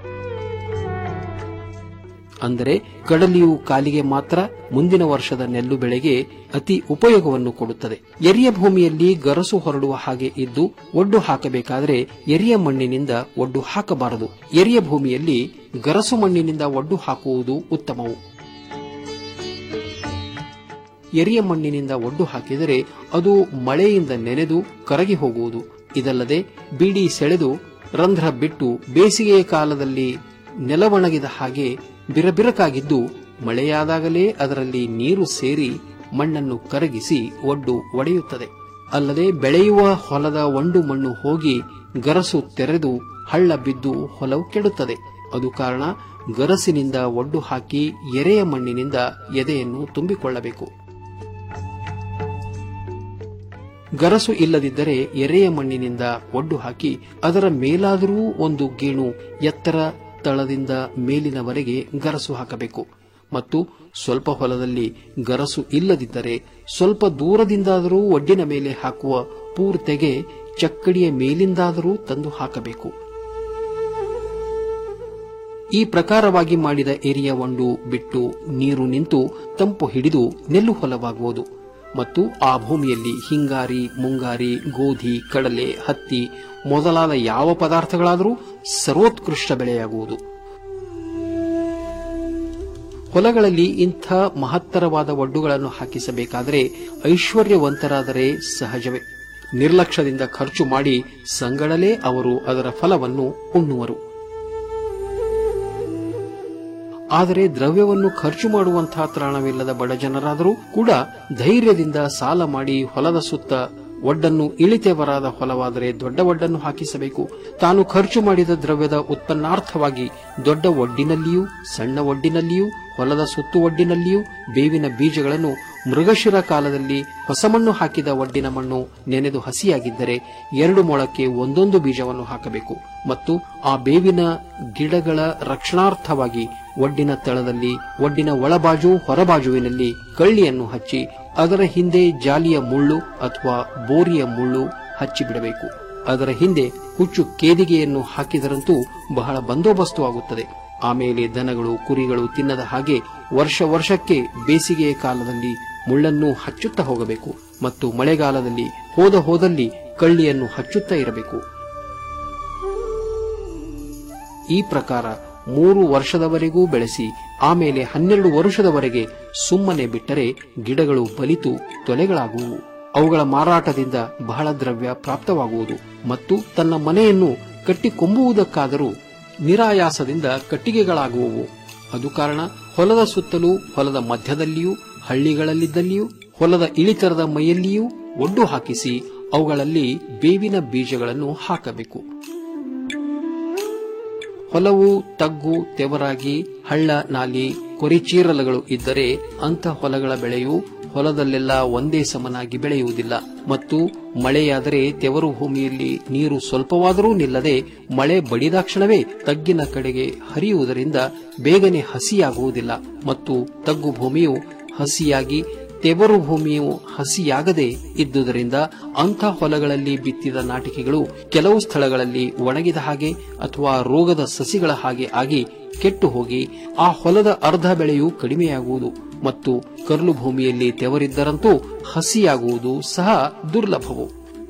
ಅಂದರೆ ಕಡಲಿಯು ಕಾಲಿಗೆ ಮಾತ್ರ ಮುಂದಿನ ವರ್ಷದ ನೆಲ್ಲು ಬೆಳೆಗೆ ಅತಿ ಉಪಯೋಗವನ್ನು ಕೊಡುತ್ತದೆ ಎರಿಯ ಭೂಮಿಯಲ್ಲಿ ಗರಸು ಹೊರಡುವ ಹಾಗೆ ಇದ್ದು ಒಡ್ಡು ಹಾಕಬೇಕಾದರೆ ಎರಿಯ ಮಣ್ಣಿನಿಂದ ಒಡ್ಡು ಹಾಕಬಾರದು ಎರಿಯ ಭೂಮಿಯಲ್ಲಿ ಗರಸು ಮಣ್ಣಿನಿಂದ ಒಡ್ಡು ಹಾಕುವುದು ಉತ್ತಮವು ಎರಿಯ ಮಣ್ಣಿನಿಂದ ಒಡ್ಡು ಹಾಕಿದರೆ ಅದು ಮಳೆಯಿಂದ ನೆನೆದು ಕರಗಿ ಹೋಗುವುದು ಇದಲ್ಲದೆ ಬೀಡಿ ಸೆಳೆದು ರಂಧ್ರ ಬಿಟ್ಟು ಬೇಸಿಗೆಯ ಕಾಲದಲ್ಲಿ ನೆಲವಣಗಿದ ಹಾಗೆ ಬಿರಬಿರಕಾಗಿದ್ದು ಮಳೆಯಾದಾಗಲೇ ಅದರಲ್ಲಿ ನೀರು ಸೇರಿ ಮಣ್ಣನ್ನು ಕರಗಿಸಿ ಒಡ್ಡು ಒಡೆಯುತ್ತದೆ ಅಲ್ಲದೆ ಬೆಳೆಯುವ ಹೊಲದ ಒಂಡು ಮಣ್ಣು ಹೋಗಿ ಗರಸು ತೆರೆದು ಹಳ್ಳ ಬಿದ್ದು ಹೊಲವು ಕೆಡುತ್ತದೆ ಅದು ಕಾರಣ ಗರಸಿನಿಂದ ಒಡ್ಡು ಹಾಕಿ ಎರೆಯ ಮಣ್ಣಿನಿಂದ ಎದೆಯನ್ನು ತುಂಬಿಕೊಳ್ಳಬೇಕು ಗರಸು ಇಲ್ಲದಿದ್ದರೆ ಎರೆಯ ಮಣ್ಣಿನಿಂದ ಒಡ್ಡು ಹಾಕಿ ಅದರ ಮೇಲಾದರೂ ಒಂದು ಗೇಣು ಎತ್ತರ ತಳದಿಂದ ಮೇಲಿನವರೆಗೆ ಗರಸು ಹಾಕಬೇಕು ಮತ್ತು ಸ್ವಲ್ಪ ಹೊಲದಲ್ಲಿ ಗರಸು ಇಲ್ಲದಿದ್ದರೆ ಸ್ವಲ್ಪ ದೂರದಿಂದಾದರೂ ಒಡ್ಡಿನ ಮೇಲೆ ಹಾಕುವ ಪೂರ್ತೆಗೆ ಚಕ್ಕಡಿಯ ಮೇಲಿಂದಾದರೂ ತಂದು ಹಾಕಬೇಕು ಈ ಪ್ರಕಾರವಾಗಿ ಮಾಡಿದ ಎರಿಯ ಒಂಡು ಬಿಟ್ಟು ನೀರು ನಿಂತು ತಂಪು ಹಿಡಿದು ನೆಲ್ಲು ಹೊಲವಾಗುವುದು ಮತ್ತು ಆ ಭೂಮಿಯಲ್ಲಿ ಹಿಂಗಾರಿ ಮುಂಗಾರಿ ಗೋಧಿ ಕಡಲೆ ಹತ್ತಿ ಮೊದಲಾದ ಯಾವ ಪದಾರ್ಥಗಳಾದರೂ ಸರ್ವೋತ್ಕೃಷ್ಟ ಬೆಳೆಯಾಗುವುದು ಹೊಲಗಳಲ್ಲಿ ಇಂಥ ಮಹತ್ತರವಾದ ಒಡ್ಡುಗಳನ್ನು ಹಾಕಿಸಬೇಕಾದರೆ ಐಶ್ವರ್ಯವಂತರಾದರೆ ಸಹಜವೇ ನಿರ್ಲಕ್ಷ್ಯದಿಂದ ಖರ್ಚು ಮಾಡಿ ಸಂಗಡಲೇ ಅವರು ಅದರ ಫಲವನ್ನು ಉಣ್ಣುವರು ಆದರೆ ದ್ರವ್ಯವನ್ನು ಖರ್ಚು ಮಾಡುವಂತಹ ತ್ರಾಣವಿಲ್ಲದ ಬಡ ಜನರಾದರೂ ಕೂಡ ಧೈರ್ಯದಿಂದ ಸಾಲ ಮಾಡಿ ಹೊಲದ ಸುತ್ತ ಒಡ್ಡನ್ನು ಇಳಿತೆವರಾದ ಹೊಲವಾದರೆ ದೊಡ್ಡ ಒಡ್ಡನ್ನು ಹಾಕಿಸಬೇಕು ತಾನು ಖರ್ಚು ಮಾಡಿದ ದ್ರವ್ಯದ ಉತ್ಪನ್ನಾರ್ಥವಾಗಿ ದೊಡ್ಡ ಒಡ್ಡಿನಲ್ಲಿಯೂ ಸಣ್ಣ ಒಡ್ಡಿನಲ್ಲಿಯೂ ಹೊಲದ ಸುತ್ತು ಒಡ್ಡಿನಲ್ಲಿಯೂ ಬೇವಿನ ಬೀಜಗಳನ್ನು ಮೃಗಶಿರ ಕಾಲದಲ್ಲಿ ಹೊಸ ಮಣ್ಣು ಹಾಕಿದ ಒಡ್ಡಿನ ಮಣ್ಣು ನೆನೆದು ಹಸಿಯಾಗಿದ್ದರೆ ಎರಡು ಮೊಳಕ್ಕೆ ಒಂದೊಂದು ಬೀಜವನ್ನು ಹಾಕಬೇಕು ಮತ್ತು ಆ ಬೇವಿನ ಗಿಡಗಳ ರಕ್ಷಣಾರ್ಥವಾಗಿ ಒಡ್ಡಿನ ತಳದಲ್ಲಿ ಒಡ್ಡಿನ ಒಳಬಾಜು ಹೊರಬಾಜುವಿನಲ್ಲಿ ಕಳ್ಳಿಯನ್ನು ಹಚ್ಚಿ ಅದರ ಹಿಂದೆ ಜಾಲಿಯ ಮುಳ್ಳು ಅಥವಾ ಬೋರಿಯ ಮುಳ್ಳು ಹಚ್ಚಿಬಿಡಬೇಕು ಅದರ ಹಿಂದೆ ಹುಚ್ಚು ಕೇದಿಗೆಯನ್ನು ಹಾಕಿದರಂತೂ ಬಹಳ ಬಂದೋಬಸ್ತು ಆಗುತ್ತದೆ ಆಮೇಲೆ ದನಗಳು ಕುರಿಗಳು ತಿನ್ನದ ಹಾಗೆ ವರ್ಷ ವರ್ಷಕ್ಕೆ ಬೇಸಿಗೆಯ ಕಾಲದಲ್ಲಿ ಮುಳ್ಳನ್ನು ಹಚ್ಚುತ್ತಾ ಹೋಗಬೇಕು ಮತ್ತು ಮಳೆಗಾಲದಲ್ಲಿ ಹೋದ ಹೋದಲ್ಲಿ ಕಳ್ಳಿಯನ್ನು ಹಚ್ಚುತ್ತಾ ಇರಬೇಕು ಈ ಪ್ರಕಾರ ಮೂರು ವರ್ಷದವರೆಗೂ ಬೆಳೆಸಿ ಆಮೇಲೆ ಹನ್ನೆರಡು ವರ್ಷದವರೆಗೆ ಸುಮ್ಮನೆ ಬಿಟ್ಟರೆ ಗಿಡಗಳು ಬಲಿತು ತೊಲೆಗಳಾಗುವು ಅವುಗಳ ಮಾರಾಟದಿಂದ ಬಹಳ ದ್ರವ್ಯ ಪ್ರಾಪ್ತವಾಗುವುದು ಮತ್ತು ತನ್ನ ಮನೆಯನ್ನು ಕಟ್ಟಿಕೊಂಬುವುದಕ್ಕಾದರೂ ನಿರಾಯಾಸದಿಂದ ಕಟ್ಟಿಗೆಗಳಾಗುವವು ಅದು ಕಾರಣ ಹೊಲದ ಸುತ್ತಲೂ ಹೊಲದ ಮಧ್ಯದಲ್ಲಿಯೂ ಹಳ್ಳಿಗಳಲ್ಲಿದ್ದಲ್ಲಿಯೂ ಹೊಲದ ಇಳಿತರದ ಮೈಯಲ್ಲಿಯೂ ಒಡ್ಡು ಹಾಕಿಸಿ ಅವುಗಳಲ್ಲಿ ಬೇವಿನ ಬೀಜಗಳನ್ನು ಹಾಕಬೇಕು ಹೊಲವು ತಗ್ಗು ತೆವರಾಗಿ ಹಳ್ಳ ನಾಲಿ ಕೊರಿಚೀರಲಗಳು ಇದ್ದರೆ ಅಂಥ ಹೊಲಗಳ ಬೆಳೆಯು ಹೊಲದಲ್ಲೆಲ್ಲ ಒಂದೇ ಸಮನಾಗಿ ಬೆಳೆಯುವುದಿಲ್ಲ ಮತ್ತು ಮಳೆಯಾದರೆ ತೆವರು ಭೂಮಿಯಲ್ಲಿ ನೀರು ಸ್ವಲ್ಪವಾದರೂ ನಿಲ್ಲದೆ ಮಳೆ ಬಡಿದಾಕ್ಷಣವೇ ತಗ್ಗಿನ ಕಡೆಗೆ ಹರಿಯುವುದರಿಂದ ಬೇಗನೆ ಹಸಿಯಾಗುವುದಿಲ್ಲ ಮತ್ತು ತಗ್ಗು ಭೂಮಿಯು ಹಸಿಯಾಗಿ ತೆವರು ಭೂಮಿಯು ಹಸಿಯಾಗದೆ ಇದ್ದುದರಿಂದ ಅಂಥ ಹೊಲಗಳಲ್ಲಿ ಬಿತ್ತಿದ ನಾಟಿಕೆಗಳು ಕೆಲವು ಸ್ಥಳಗಳಲ್ಲಿ ಒಣಗಿದ ಹಾಗೆ ಅಥವಾ ರೋಗದ ಸಸಿಗಳ ಹಾಗೆ ಆಗಿ ಕೆಟ್ಟು ಹೋಗಿ ಆ ಹೊಲದ ಅರ್ಧ ಬೆಳೆಯು ಕಡಿಮೆಯಾಗುವುದು ಮತ್ತು ಕರ್ಲು ಭೂಮಿಯಲ್ಲಿ ತೆವರಿದ್ದರಂತೂ ಹಸಿಯಾಗುವುದು ಸಹ ದುರ್ಲಭವು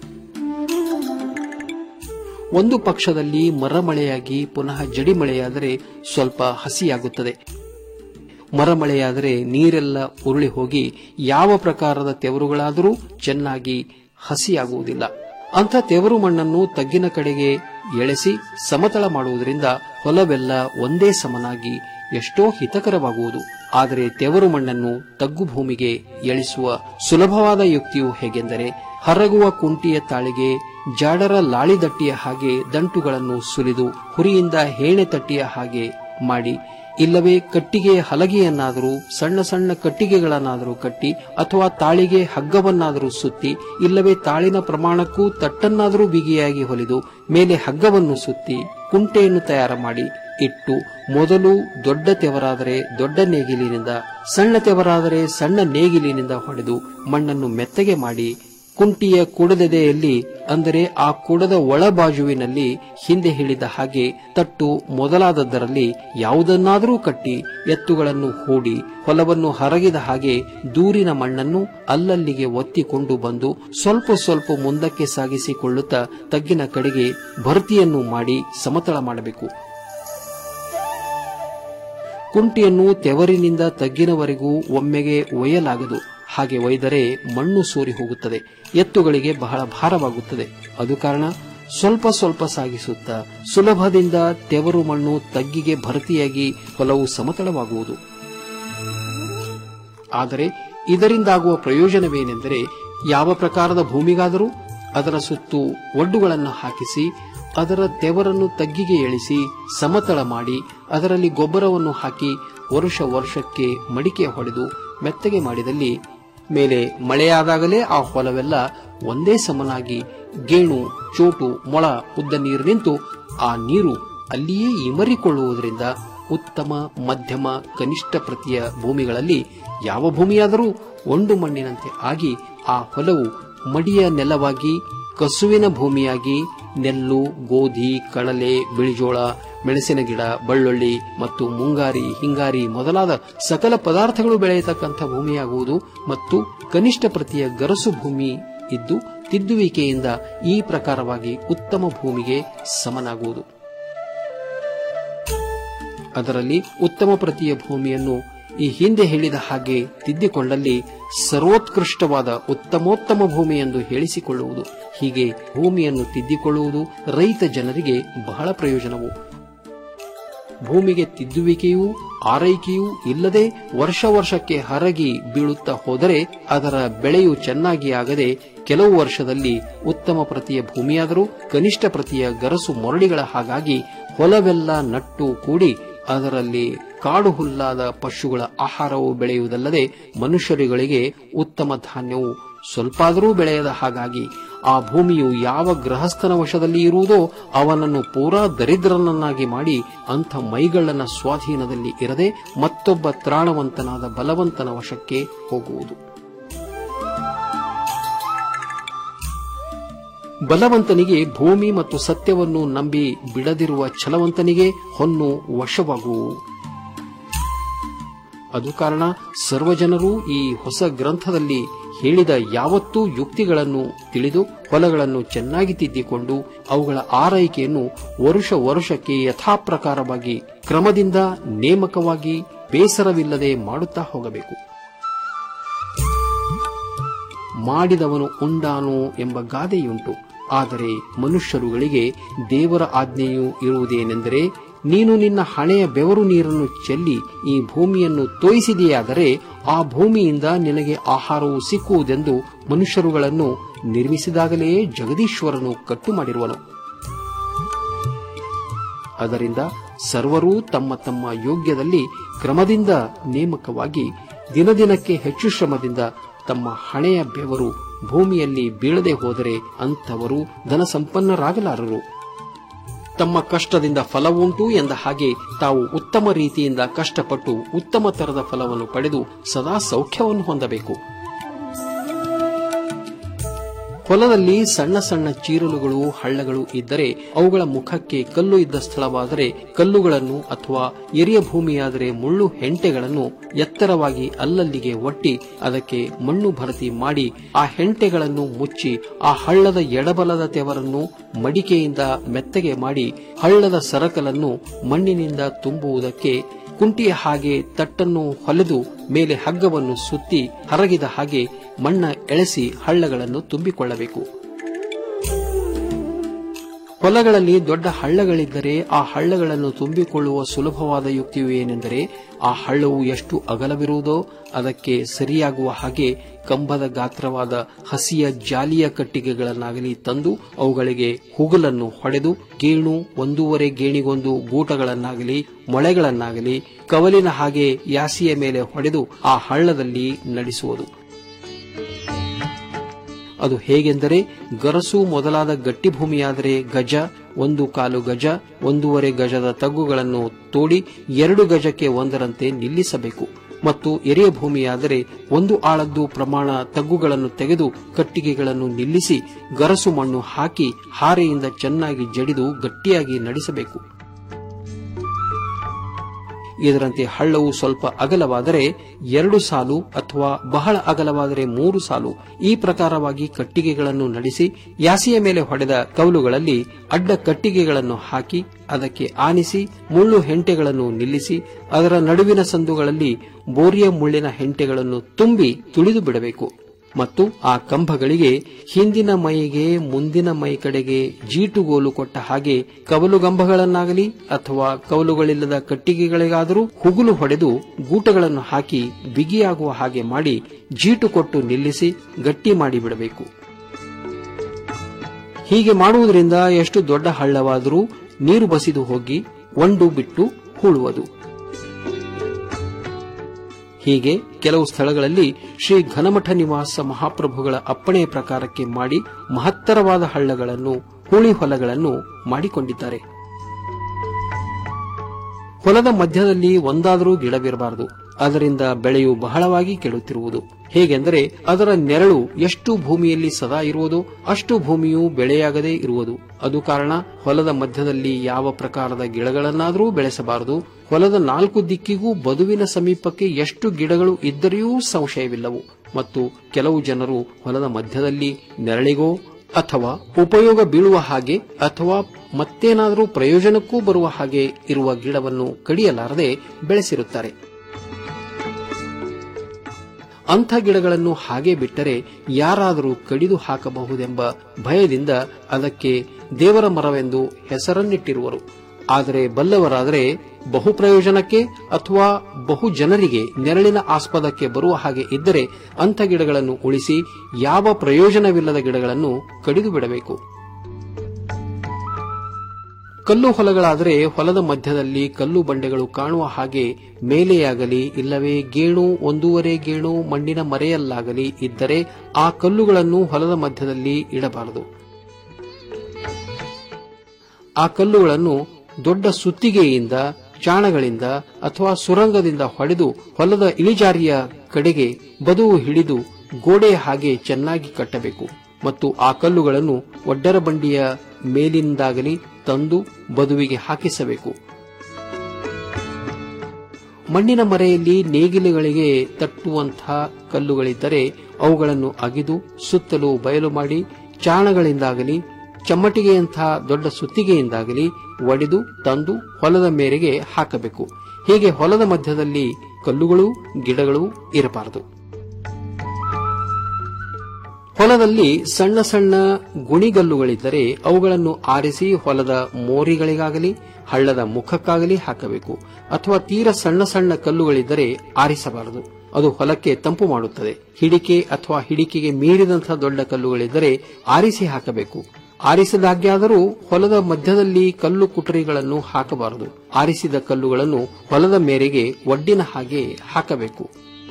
ಒಂದು ಪಕ್ಷದಲ್ಲಿ ಮರಮಳೆಯಾಗಿ ಪುನಃ ಜಡಿ ಮಳೆಯಾದರೆ ಸ್ವಲ್ಪ ಹಸಿಯಾಗುತ್ತದೆ ಮರಮಳೆಯಾದರೆ ನೀರೆಲ್ಲ ಉರುಳಿ ಹೋಗಿ ಯಾವ ಪ್ರಕಾರದ ತೆವರುಗಳಾದರೂ ಚೆನ್ನಾಗಿ ಹಸಿಯಾಗುವುದಿಲ್ಲ ಅಂಥ ತೆವರು ಮಣ್ಣನ್ನು ತಗ್ಗಿನ ಕಡೆಗೆ ಎಳೆಸಿ ಸಮತಳ ಮಾಡುವುದರಿಂದ ಹೊಲವೆಲ್ಲ ಒಂದೇ ಸಮನಾಗಿ ಎಷ್ಟೋ ಹಿತಕರವಾಗುವುದು ಆದರೆ ತೆವರು ಮಣ್ಣನ್ನು ತಗ್ಗು ಭೂಮಿಗೆ ಎಳಿಸುವ ಸುಲಭವಾದ ಯುಕ್ತಿಯು ಹೇಗೆಂದರೆ ಹರಗುವ ಕುಂಟಿಯ ತಾಳಿಗೆ ಜಾಡರ ಲಾಳಿದಟ್ಟಿಯ ಹಾಗೆ ದಂಟುಗಳನ್ನು ಸುಲಿದು ಹುರಿಯಿಂದ ಹೇಣೆ ತಟ್ಟಿಯ ಹಾಗೆ ಮಾಡಿ ಇಲ್ಲವೇ ಕಟ್ಟಿಗೆಯ ಹಲಗೆಯನ್ನಾದರೂ ಸಣ್ಣ ಸಣ್ಣ ಕಟ್ಟಿಗೆಗಳನ್ನಾದರೂ ಕಟ್ಟಿ ಅಥವಾ ತಾಳಿಗೆ ಹಗ್ಗವನ್ನಾದರೂ ಸುತ್ತಿ ಇಲ್ಲವೇ ತಾಳಿನ ಪ್ರಮಾಣಕ್ಕೂ ತಟ್ಟನ್ನಾದರೂ ಬಿಗಿಯಾಗಿ ಹೊಲಿದು ಮೇಲೆ ಹಗ್ಗವನ್ನು ಸುತ್ತಿ ಕುಂಟೆಯನ್ನು ತಯಾರು ಮಾಡಿ ಇಟ್ಟು ಮೊದಲು ದೊಡ್ಡ ತೆವರಾದರೆ ದೊಡ್ಡ ನೇಗಿಲಿನಿಂದ ಸಣ್ಣ ತೆವರಾದರೆ ಸಣ್ಣ ನೇಗಿಲಿನಿಂದ ಹೊಡೆದು ಮಣ್ಣನ್ನು ಮೆತ್ತಗೆ ಮಾಡಿ ಕುಂಟಿಯ ಕುಡದೆದೆಯಲ್ಲಿ ಅಂದರೆ ಆ ಕುಡದ ಒಳಬಾಜುವಿನಲ್ಲಿ ಹಿಂದೆ ಹೇಳಿದ ಹಾಗೆ ತಟ್ಟು ಮೊದಲಾದದ್ದರಲ್ಲಿ ಯಾವುದನ್ನಾದರೂ ಕಟ್ಟಿ ಎತ್ತುಗಳನ್ನು ಹೂಡಿ ಹೊಲವನ್ನು ಹರಗಿದ ಹಾಗೆ ದೂರಿನ ಮಣ್ಣನ್ನು ಅಲ್ಲಲ್ಲಿಗೆ ಒತ್ತಿಕೊಂಡು ಬಂದು ಸ್ವಲ್ಪ ಸ್ವಲ್ಪ ಮುಂದಕ್ಕೆ ಸಾಗಿಸಿಕೊಳ್ಳುತ್ತಾ ತಗ್ಗಿನ ಕಡೆಗೆ ಭರ್ತಿಯನ್ನು ಮಾಡಿ ಸಮತಳ ಮಾಡಬೇಕು ಕುಂಟಿಯನ್ನು ತೆವರಿನಿಂದ ತಗ್ಗಿನವರೆಗೂ ಒಮ್ಮೆಗೆ ಒಯ್ಯಲಾಗದು ಹಾಗೆ ಒಯ್ದರೆ ಮಣ್ಣು ಸೋರಿ ಹೋಗುತ್ತದೆ ಎತ್ತುಗಳಿಗೆ ಬಹಳ ಭಾರವಾಗುತ್ತದೆ ಅದು ಕಾರಣ ಸ್ವಲ್ಪ ಸ್ವಲ್ಪ ಸಾಗಿಸುತ್ತಾ ಸುಲಭದಿಂದ ತೆವರು ಮಣ್ಣು ತಗ್ಗಿಗೆ ಭರ್ತಿಯಾಗಿ ಹೊಲವು ಸಮತಳವಾಗುವುದು ಆದರೆ ಇದರಿಂದಾಗುವ ಪ್ರಯೋಜನವೇನೆಂದರೆ ಯಾವ ಪ್ರಕಾರದ ಭೂಮಿಗಾದರೂ ಅದರ ಸುತ್ತು ಒಡ್ಡುಗಳನ್ನು ಹಾಕಿಸಿ ಅದರ ತೆವರನ್ನು ತಗ್ಗಿಗೆ ಎಳಿಸಿ ಸಮತಳ ಮಾಡಿ ಅದರಲ್ಲಿ ಗೊಬ್ಬರವನ್ನು ಹಾಕಿ ವರುಷ ವರ್ಷಕ್ಕೆ ಮಡಿಕೆ ಹೊಡೆದು ಮೆತ್ತಗೆ ಮಾಡಿದಲ್ಲಿ ಮೇಲೆ ಮಳೆಯಾದಾಗಲೇ ಆ ಹೊಲವೆಲ್ಲ ಒಂದೇ ಸಮನಾಗಿ ಗೇಣು ಚೋಟು ಮೊಳ ಉದ್ದ ನೀರು ನಿಂತು ಆ ನೀರು ಅಲ್ಲಿಯೇ ಇಮರಿಕೊಳ್ಳುವುದರಿಂದ ಉತ್ತಮ ಮಧ್ಯಮ ಕನಿಷ್ಠ ಪ್ರತಿಯ ಭೂಮಿಗಳಲ್ಲಿ ಯಾವ ಭೂಮಿಯಾದರೂ ಒಂದು ಮಣ್ಣಿನಂತೆ ಆಗಿ ಆ ಹೊಲವು ಮಡಿಯ ನೆಲವಾಗಿ ಕಸುವಿನ ಭೂಮಿಯಾಗಿ ನೆಲ್ಲು ಗೋಧಿ ಕಡಲೆ ಬಿಳಿಜೋಳ ಮೆಣಸಿನ ಗಿಡ ಬಳ್ಳುಳ್ಳಿ ಮತ್ತು ಮುಂಗಾರಿ ಹಿಂಗಾರಿ ಮೊದಲಾದ ಸಕಲ ಪದಾರ್ಥಗಳು ಬೆಳೆಯತಕ್ಕಂಥ ಭೂಮಿಯಾಗುವುದು ಮತ್ತು ಕನಿಷ್ಠ ಪ್ರತಿಯ ಗರಸು ಭೂಮಿ ಇದ್ದು ತಿದ್ದುವಿಕೆಯಿಂದ ಈ ಪ್ರಕಾರವಾಗಿ ಉತ್ತಮ ಭೂಮಿಗೆ ಸಮನಾಗುವುದು ಅದರಲ್ಲಿ ಉತ್ತಮ ಪ್ರತಿಯ ಭೂಮಿಯನ್ನು ಈ ಹಿಂದೆ ಹೇಳಿದ ಹಾಗೆ ತಿದ್ದಿಕೊಂಡಲ್ಲಿ ಸರ್ವೋತ್ಕೃಷ್ಟವಾದ ಉತ್ತಮೋತ್ತಮ ಭೂಮಿ ಎಂದು ಹೇಳಿಸಿಕೊಳ್ಳುವುದು ಹೀಗೆ ಭೂಮಿಯನ್ನು ತಿದ್ದಿಕೊಳ್ಳುವುದು ರೈತ ಜನರಿಗೆ ಬಹಳ ಪ್ರಯೋಜನವು ಭೂಮಿಗೆ ತಿದ್ದುವಿಕೆಯೂ ಆರೈಕೆಯೂ ಇಲ್ಲದೆ ವರ್ಷ ವರ್ಷಕ್ಕೆ ಹರಗಿ ಬೀಳುತ್ತಾ ಹೋದರೆ ಅದರ ಬೆಳೆಯು ಚೆನ್ನಾಗಿ ಆಗದೆ ಕೆಲವು ವರ್ಷದಲ್ಲಿ ಉತ್ತಮ ಪ್ರತಿಯ ಭೂಮಿಯಾದರೂ ಕನಿಷ್ಠ ಪ್ರತಿಯ ಗರಸು ಮೊರಡಿಗಳ ಹಾಗಾಗಿ ಹೊಲವೆಲ್ಲ ನಟ್ಟು ಕೂಡಿ ಅದರಲ್ಲಿ ಕಾಡು ಹುಲ್ಲಾದ ಪಶುಗಳ ಆಹಾರವು ಬೆಳೆಯುವುದಲ್ಲದೆ ಮನುಷ್ಯರುಗಳಿಗೆ ಉತ್ತಮ ಧಾನ್ಯವು ಸ್ವಲ್ಪಾದರೂ ಬೆಳೆಯದ ಹಾಗಾಗಿ ಆ ಭೂಮಿಯು ಯಾವ ಗೃಹಸ್ಥನ ವಶದಲ್ಲಿ ಇರುವುದೋ ಅವನನ್ನು ಪೂರಾ ದರಿದ್ರನನ್ನಾಗಿ ಮಾಡಿ ಅಂಥ ಮೈಗಳ್ಳನ ಸ್ವಾಧೀನದಲ್ಲಿ ಇರದೆ ಮತ್ತೊಬ್ಬ ತ್ರಾಣವಂತನಾದ ಬಲವಂತನ ವಶಕ್ಕೆ ಹೋಗುವುದು ಬಲವಂತನಿಗೆ ಭೂಮಿ ಮತ್ತು ಸತ್ಯವನ್ನು ನಂಬಿ ಬಿಡದಿರುವ ಛಲವಂತನಿಗೆ ಹೊನ್ನು ವಶವಾಗುವು ಅದು ಕಾರಣ ಸರ್ವಜನರು ಈ ಹೊಸ ಗ್ರಂಥದಲ್ಲಿ ಹೇಳಿದ ಯಾವತ್ತೂ ಯುಕ್ತಿಗಳನ್ನು ತಿಳಿದು ಹೊಲಗಳನ್ನು ಚೆನ್ನಾಗಿ ತಿದ್ದಿಕೊಂಡು ಅವುಗಳ ಆರೈಕೆಯನ್ನು ವರುಷ ವರುಷಕ್ಕೆ ಯಥಾಪ್ರಕಾರವಾಗಿ ಕ್ರಮದಿಂದ ನೇಮಕವಾಗಿ ಬೇಸರವಿಲ್ಲದೆ ಮಾಡುತ್ತಾ ಹೋಗಬೇಕು ಮಾಡಿದವನು ಉಂಡಾನು ಎಂಬ ಗಾದೆಯುಂಟು ಆದರೆ ಮನುಷ್ಯರುಗಳಿಗೆ ದೇವರ ಆಜ್ಞೆಯು ಇರುವುದೇನೆಂದರೆ ನೀನು ನಿನ್ನ ಹಣೆಯ ಬೆವರು ನೀರನ್ನು ಚೆಲ್ಲಿ ಈ ಭೂಮಿಯನ್ನು ತೋಯಿಸಿದೆಯಾದರೆ ಆ ಭೂಮಿಯಿಂದ ನಿನಗೆ ಆಹಾರವು ಸಿಕ್ಕುವುದೆಂದು ಮನುಷ್ಯರುಗಳನ್ನು ನಿರ್ಮಿಸಿದಾಗಲೇ ಜಗದೀಶ್ವರನು ಕಟ್ಟು ಮಾಡಿರುವನು ಅದರಿಂದ ಸರ್ವರೂ ತಮ್ಮ ತಮ್ಮ ಯೋಗ್ಯದಲ್ಲಿ ಕ್ರಮದಿಂದ ನೇಮಕವಾಗಿ ದಿನದಿನಕ್ಕೆ ಹೆಚ್ಚು ಶ್ರಮದಿಂದ ತಮ್ಮ ಹಣೆಯ ಬೆವರು ಭೂಮಿಯಲ್ಲಿ ಬೀಳದೆ ಹೋದರೆ ಅಂಥವರು ಧನ ಸಂಪನ್ನರಾಗಲಾರರು ತಮ್ಮ ಕಷ್ಟದಿಂದ ಫಲವುಂಟು ಎಂದ ಹಾಗೆ ತಾವು ಉತ್ತಮ ರೀತಿಯಿಂದ ಕಷ್ಟಪಟ್ಟು ಉತ್ತಮ ತರದ ಫಲವನ್ನು ಪಡೆದು ಸದಾ ಸೌಖ್ಯವನ್ನು ಹೊಂದಬೇಕು ಹೊಲದಲ್ಲಿ ಸಣ್ಣ ಸಣ್ಣ ಚೀರಲುಗಳು ಹಳ್ಳಗಳು ಇದ್ದರೆ ಅವುಗಳ ಮುಖಕ್ಕೆ ಕಲ್ಲು ಇದ್ದ ಸ್ಥಳವಾದರೆ ಕಲ್ಲುಗಳನ್ನು ಅಥವಾ ಎರಿಯ ಭೂಮಿಯಾದರೆ ಮುಳ್ಳು ಹೆಂಟೆಗಳನ್ನು ಎತ್ತರವಾಗಿ ಅಲ್ಲಲ್ಲಿಗೆ ಒಟ್ಟಿ ಅದಕ್ಕೆ ಮಣ್ಣು ಭರ್ತಿ ಮಾಡಿ ಆ ಹೆಂಟೆಗಳನ್ನು ಮುಚ್ಚಿ ಆ ಹಳ್ಳದ ಎಡಬಲದ ತೆವರನ್ನು ಮಡಿಕೆಯಿಂದ ಮೆತ್ತಗೆ ಮಾಡಿ ಹಳ್ಳದ ಸರಕಲನ್ನು ಮಣ್ಣಿನಿಂದ ತುಂಬುವುದಕ್ಕೆ ಕುಂಟಿಯ ಹಾಗೆ ತಟ್ಟನ್ನು ಹೊಲೆದು ಮೇಲೆ ಹಗ್ಗವನ್ನು ಸುತ್ತಿ ಹರಗಿದ ಹಾಗೆ ಮಣ್ಣ ಎಳೆಸಿ ಹಳ್ಳಗಳನ್ನು ತುಂಬಿಕೊಳ್ಳಬೇಕು ಹೊಲಗಳಲ್ಲಿ ದೊಡ್ಡ ಹಳ್ಳಗಳಿದ್ದರೆ ಆ ಹಳ್ಳಗಳನ್ನು ತುಂಬಿಕೊಳ್ಳುವ ಸುಲಭವಾದ ಯುಕ್ತಿಯು ಏನೆಂದರೆ ಆ ಹಳ್ಳವು ಎಷ್ಟು ಅಗಲವಿರುವುದೋ ಅದಕ್ಕೆ ಸರಿಯಾಗುವ ಹಾಗೆ ಕಂಬದ ಗಾತ್ರವಾದ ಹಸಿಯ ಜಾಲಿಯ ಕಟ್ಟಿಗೆಗಳನ್ನಾಗಲಿ ತಂದು ಅವುಗಳಿಗೆ ಹುಗುಲನ್ನು ಹೊಡೆದು ಗೇಣು ಒಂದೂವರೆ ಗೇಣಿಗೊಂದು ಗೂಟಗಳನ್ನಾಗಲಿ ಮೊಳೆಗಳನ್ನಾಗಲಿ ಕವಲಿನ ಹಾಗೆ ಯಾಸಿಯ ಮೇಲೆ ಹೊಡೆದು ಆ ಹಳ್ಳದಲ್ಲಿ ನಡೆಸುವುದು ಅದು ಹೇಗೆಂದರೆ ಗರಸು ಮೊದಲಾದ ಗಟ್ಟಿ ಭೂಮಿಯಾದರೆ ಗಜ ಒಂದು ಕಾಲು ಗಜ ಒಂದೂವರೆ ಗಜದ ತಗ್ಗುಗಳನ್ನು ತೋಡಿ ಎರಡು ಗಜಕ್ಕೆ ಒಂದರಂತೆ ನಿಲ್ಲಿಸಬೇಕು ಮತ್ತು ಎರೆಯ ಭೂಮಿಯಾದರೆ ಒಂದು ಆಳದ್ದು ಪ್ರಮಾಣ ತಗ್ಗುಗಳನ್ನು ತೆಗೆದು ಕಟ್ಟಿಗೆಗಳನ್ನು ನಿಲ್ಲಿಸಿ ಗರಸು ಮಣ್ಣು ಹಾಕಿ ಹಾರೆಯಿಂದ ಚೆನ್ನಾಗಿ ಜಡಿದು ಗಟ್ಟಿಯಾಗಿ ನಡೆಸಬೇಕು ಇದರಂತೆ ಹಳ್ಳವು ಸ್ವಲ್ಪ ಅಗಲವಾದರೆ ಎರಡು ಸಾಲು ಅಥವಾ ಬಹಳ ಅಗಲವಾದರೆ ಮೂರು ಸಾಲು ಈ ಪ್ರಕಾರವಾಗಿ ಕಟ್ಟಿಗೆಗಳನ್ನು ನಡೆಸಿ ಯಾಸಿಯ ಮೇಲೆ ಹೊಡೆದ ಕೌಲುಗಳಲ್ಲಿ ಅಡ್ಡ ಕಟ್ಟಿಗೆಗಳನ್ನು ಹಾಕಿ ಅದಕ್ಕೆ ಆನಿಸಿ ಮುಳ್ಳು ಹೆಂಟೆಗಳನ್ನು ನಿಲ್ಲಿಸಿ ಅದರ ನಡುವಿನ ಸಂದುಗಳಲ್ಲಿ ಬೋರಿಯ ಮುಳ್ಳಿನ ಹೆಂಟೆಗಳನ್ನು ತುಂಬಿ ತುಳಿದು ಬಿಡಬೇಕು ಮತ್ತು ಆ ಕಂಬಗಳಿಗೆ ಹಿಂದಿನ ಮೈಗೆ ಮುಂದಿನ ಮೈ ಕಡೆಗೆ ಜೀಟುಗೋಲು ಕೊಟ್ಟ ಹಾಗೆ ಕವಲುಗಂಬಗಳನ್ನಾಗಲಿ ಅಥವಾ ಕವಲುಗಳಿಲ್ಲದ ಕಟ್ಟಿಗೆಗಳಿಗಾದರೂ ಹುಗುಲು ಹೊಡೆದು ಗೂಟಗಳನ್ನು ಹಾಕಿ ಬಿಗಿಯಾಗುವ ಹಾಗೆ ಮಾಡಿ ಜೀಟು ಕೊಟ್ಟು ನಿಲ್ಲಿಸಿ ಗಟ್ಟಿ ಮಾಡಿಬಿಡಬೇಕು ಹೀಗೆ ಮಾಡುವುದರಿಂದ ಎಷ್ಟು ದೊಡ್ಡ ಹಳ್ಳವಾದರೂ ನೀರು ಬಸಿದು ಹೋಗಿ ಒಂಡು ಬಿಟ್ಟು ಹೂಳುವುದು ಹೀಗೆ ಕೆಲವು ಸ್ಥಳಗಳಲ್ಲಿ ಶ್ರೀ ಘನಮಠ ನಿವಾಸ ಮಹಾಪ್ರಭುಗಳ ಅಪ್ಪಣೆಯ ಪ್ರಕಾರಕ್ಕೆ ಮಾಡಿ ಮಹತ್ತರವಾದ ಹಳ್ಳಗಳನ್ನು ಹುಳಿ ಹೊಲಗಳನ್ನು ಮಾಡಿಕೊಂಡಿದ್ದಾರೆ ಹೊಲದ ಮಧ್ಯದಲ್ಲಿ ಒಂದಾದರೂ ಗಿಡವಿರಬಾರದು ಅದರಿಂದ ಬೆಳೆಯು ಬಹಳವಾಗಿ ಕೆಡುತ್ತಿರುವುದು ಹೇಗೆಂದರೆ ಅದರ ನೆರಳು ಎಷ್ಟು ಭೂಮಿಯಲ್ಲಿ ಸದಾ ಇರುವುದೋ ಅಷ್ಟು ಭೂಮಿಯು ಬೆಳೆಯಾಗದೇ ಇರುವುದು ಅದು ಕಾರಣ ಹೊಲದ ಮಧ್ಯದಲ್ಲಿ ಯಾವ ಪ್ರಕಾರದ ಗಿಡಗಳನ್ನಾದರೂ ಬೆಳೆಸಬಾರದು ಹೊಲದ ನಾಲ್ಕು ದಿಕ್ಕಿಗೂ ಬದುವಿನ ಸಮೀಪಕ್ಕೆ ಎಷ್ಟು ಗಿಡಗಳು ಇದ್ದರೆಯೂ ಸಂಶಯವಿಲ್ಲವು ಮತ್ತು ಕೆಲವು ಜನರು ಹೊಲದ ಮಧ್ಯದಲ್ಲಿ ನೆರಳಿಗೋ ಅಥವಾ ಉಪಯೋಗ ಬೀಳುವ ಹಾಗೆ ಅಥವಾ ಮತ್ತೇನಾದರೂ ಪ್ರಯೋಜನಕ್ಕೂ ಬರುವ ಹಾಗೆ ಇರುವ ಗಿಡವನ್ನು ಕಡಿಯಲಾರದೆ ಬೆಳೆಸಿರುತ್ತಾರೆ ಅಂಥ ಗಿಡಗಳನ್ನು ಹಾಗೆ ಬಿಟ್ಟರೆ ಯಾರಾದರೂ ಕಡಿದು ಹಾಕಬಹುದೆಂಬ ಭಯದಿಂದ ಅದಕ್ಕೆ ದೇವರ ಮರವೆಂದು ಹೆಸರನ್ನಿಟ್ಟಿರುವರು ಆದರೆ ಬಲ್ಲವರಾದರೆ ಬಹು ಪ್ರಯೋಜನಕ್ಕೆ ಅಥವಾ ಬಹು ಜನರಿಗೆ ನೆರಳಿನ ಆಸ್ಪದಕ್ಕೆ ಬರುವ ಹಾಗೆ ಇದ್ದರೆ ಅಂಥ ಗಿಡಗಳನ್ನು ಉಳಿಸಿ ಯಾವ ಪ್ರಯೋಜನವಿಲ್ಲದ ಗಿಡಗಳನ್ನು ಕಡಿದು ಬಿಡಬೇಕು ಕಲ್ಲು ಹೊಲಗಳಾದರೆ ಹೊಲದ ಮಧ್ಯದಲ್ಲಿ ಕಲ್ಲು ಬಂಡೆಗಳು ಕಾಣುವ ಹಾಗೆ ಮೇಲೆಯಾಗಲಿ ಇಲ್ಲವೇ ಗೇಣು ಒಂದೂವರೆ ಗೇಣು ಮಣ್ಣಿನ ಮರೆಯಲ್ಲಾಗಲಿ ಇದ್ದರೆ ಆ ಕಲ್ಲುಗಳನ್ನು ಹೊಲದ ಮಧ್ಯದಲ್ಲಿ ಇಡಬಾರದು ಆ ಕಲ್ಲುಗಳನ್ನು ದೊಡ್ಡ ಸುತ್ತಿಗೆಯಿಂದ ಚಾಣಗಳಿಂದ ಅಥವಾ ಸುರಂಗದಿಂದ ಹೊಡೆದು ಹೊಲದ ಇಳಿಜಾರಿಯ ಕಡೆಗೆ ಬದುವು ಹಿಡಿದು ಗೋಡೆಯ ಹಾಗೆ ಚೆನ್ನಾಗಿ ಕಟ್ಟಬೇಕು ಮತ್ತು ಆ ಕಲ್ಲುಗಳನ್ನು ಒಡ್ಡರ ಬಂಡಿಯ ಮೇಲಿಂದಾಗಲಿ ತಂದು ಬದುವಿಗೆ ಹಾಕಿಸಬೇಕು ಮಣ್ಣಿನ ಮರೆಯಲ್ಲಿ ನೇಗಿಲುಗಳಿಗೆ ತಟ್ಟುವಂತಹ ಕಲ್ಲುಗಳಿದ್ದರೆ ಅವುಗಳನ್ನು ಅಗಿದು ಸುತ್ತಲೂ ಬಯಲು ಮಾಡಿ ಚಾಣಗಳಿಂದಾಗಲಿ ಚಮ್ಮಟಿಗೆಯಂತಹ ದೊಡ್ಡ ಸುತ್ತಿಗೆಯಿಂದಾಗಲಿ ಒಡೆದು ತಂದು ಹೊಲದ ಮೇರೆಗೆ ಹಾಕಬೇಕು ಹೀಗೆ ಹೊಲದ ಮಧ್ಯದಲ್ಲಿ ಕಲ್ಲುಗಳು ಗಿಡಗಳು ಇರಬಾರದು ಹೊಲದಲ್ಲಿ ಸಣ್ಣ ಸಣ್ಣ ಗುಣಿಗಲ್ಲುಗಳಿದ್ದರೆ ಅವುಗಳನ್ನು ಆರಿಸಿ ಹೊಲದ ಮೋರಿಗಳಿಗಾಗಲಿ ಹಳ್ಳದ ಮುಖಕ್ಕಾಗಲಿ ಹಾಕಬೇಕು ಅಥವಾ ತೀರ ಸಣ್ಣ ಸಣ್ಣ ಕಲ್ಲುಗಳಿದ್ದರೆ ಆರಿಸಬಾರದು ಅದು ಹೊಲಕ್ಕೆ ತಂಪು ಮಾಡುತ್ತದೆ ಹಿಡಿಕೆ ಅಥವಾ ಹಿಡಿಕೆಗೆ ಮೀರಿದಂತಹ ದೊಡ್ಡ ಕಲ್ಲುಗಳಿದ್ದರೆ ಆರಿಸಿ ಹಾಕಬೇಕು ಆರಿಸಿದಾಗ್ಯಾದರೂ ಹೊಲದ ಮಧ್ಯದಲ್ಲಿ ಕಲ್ಲು ಕುಟರಿಗಳನ್ನು ಹಾಕಬಾರದು ಆರಿಸಿದ ಕಲ್ಲುಗಳನ್ನು ಹೊಲದ ಮೇರೆಗೆ ಒಡ್ಡಿನ ಹಾಗೆ ಹಾಕಬೇಕು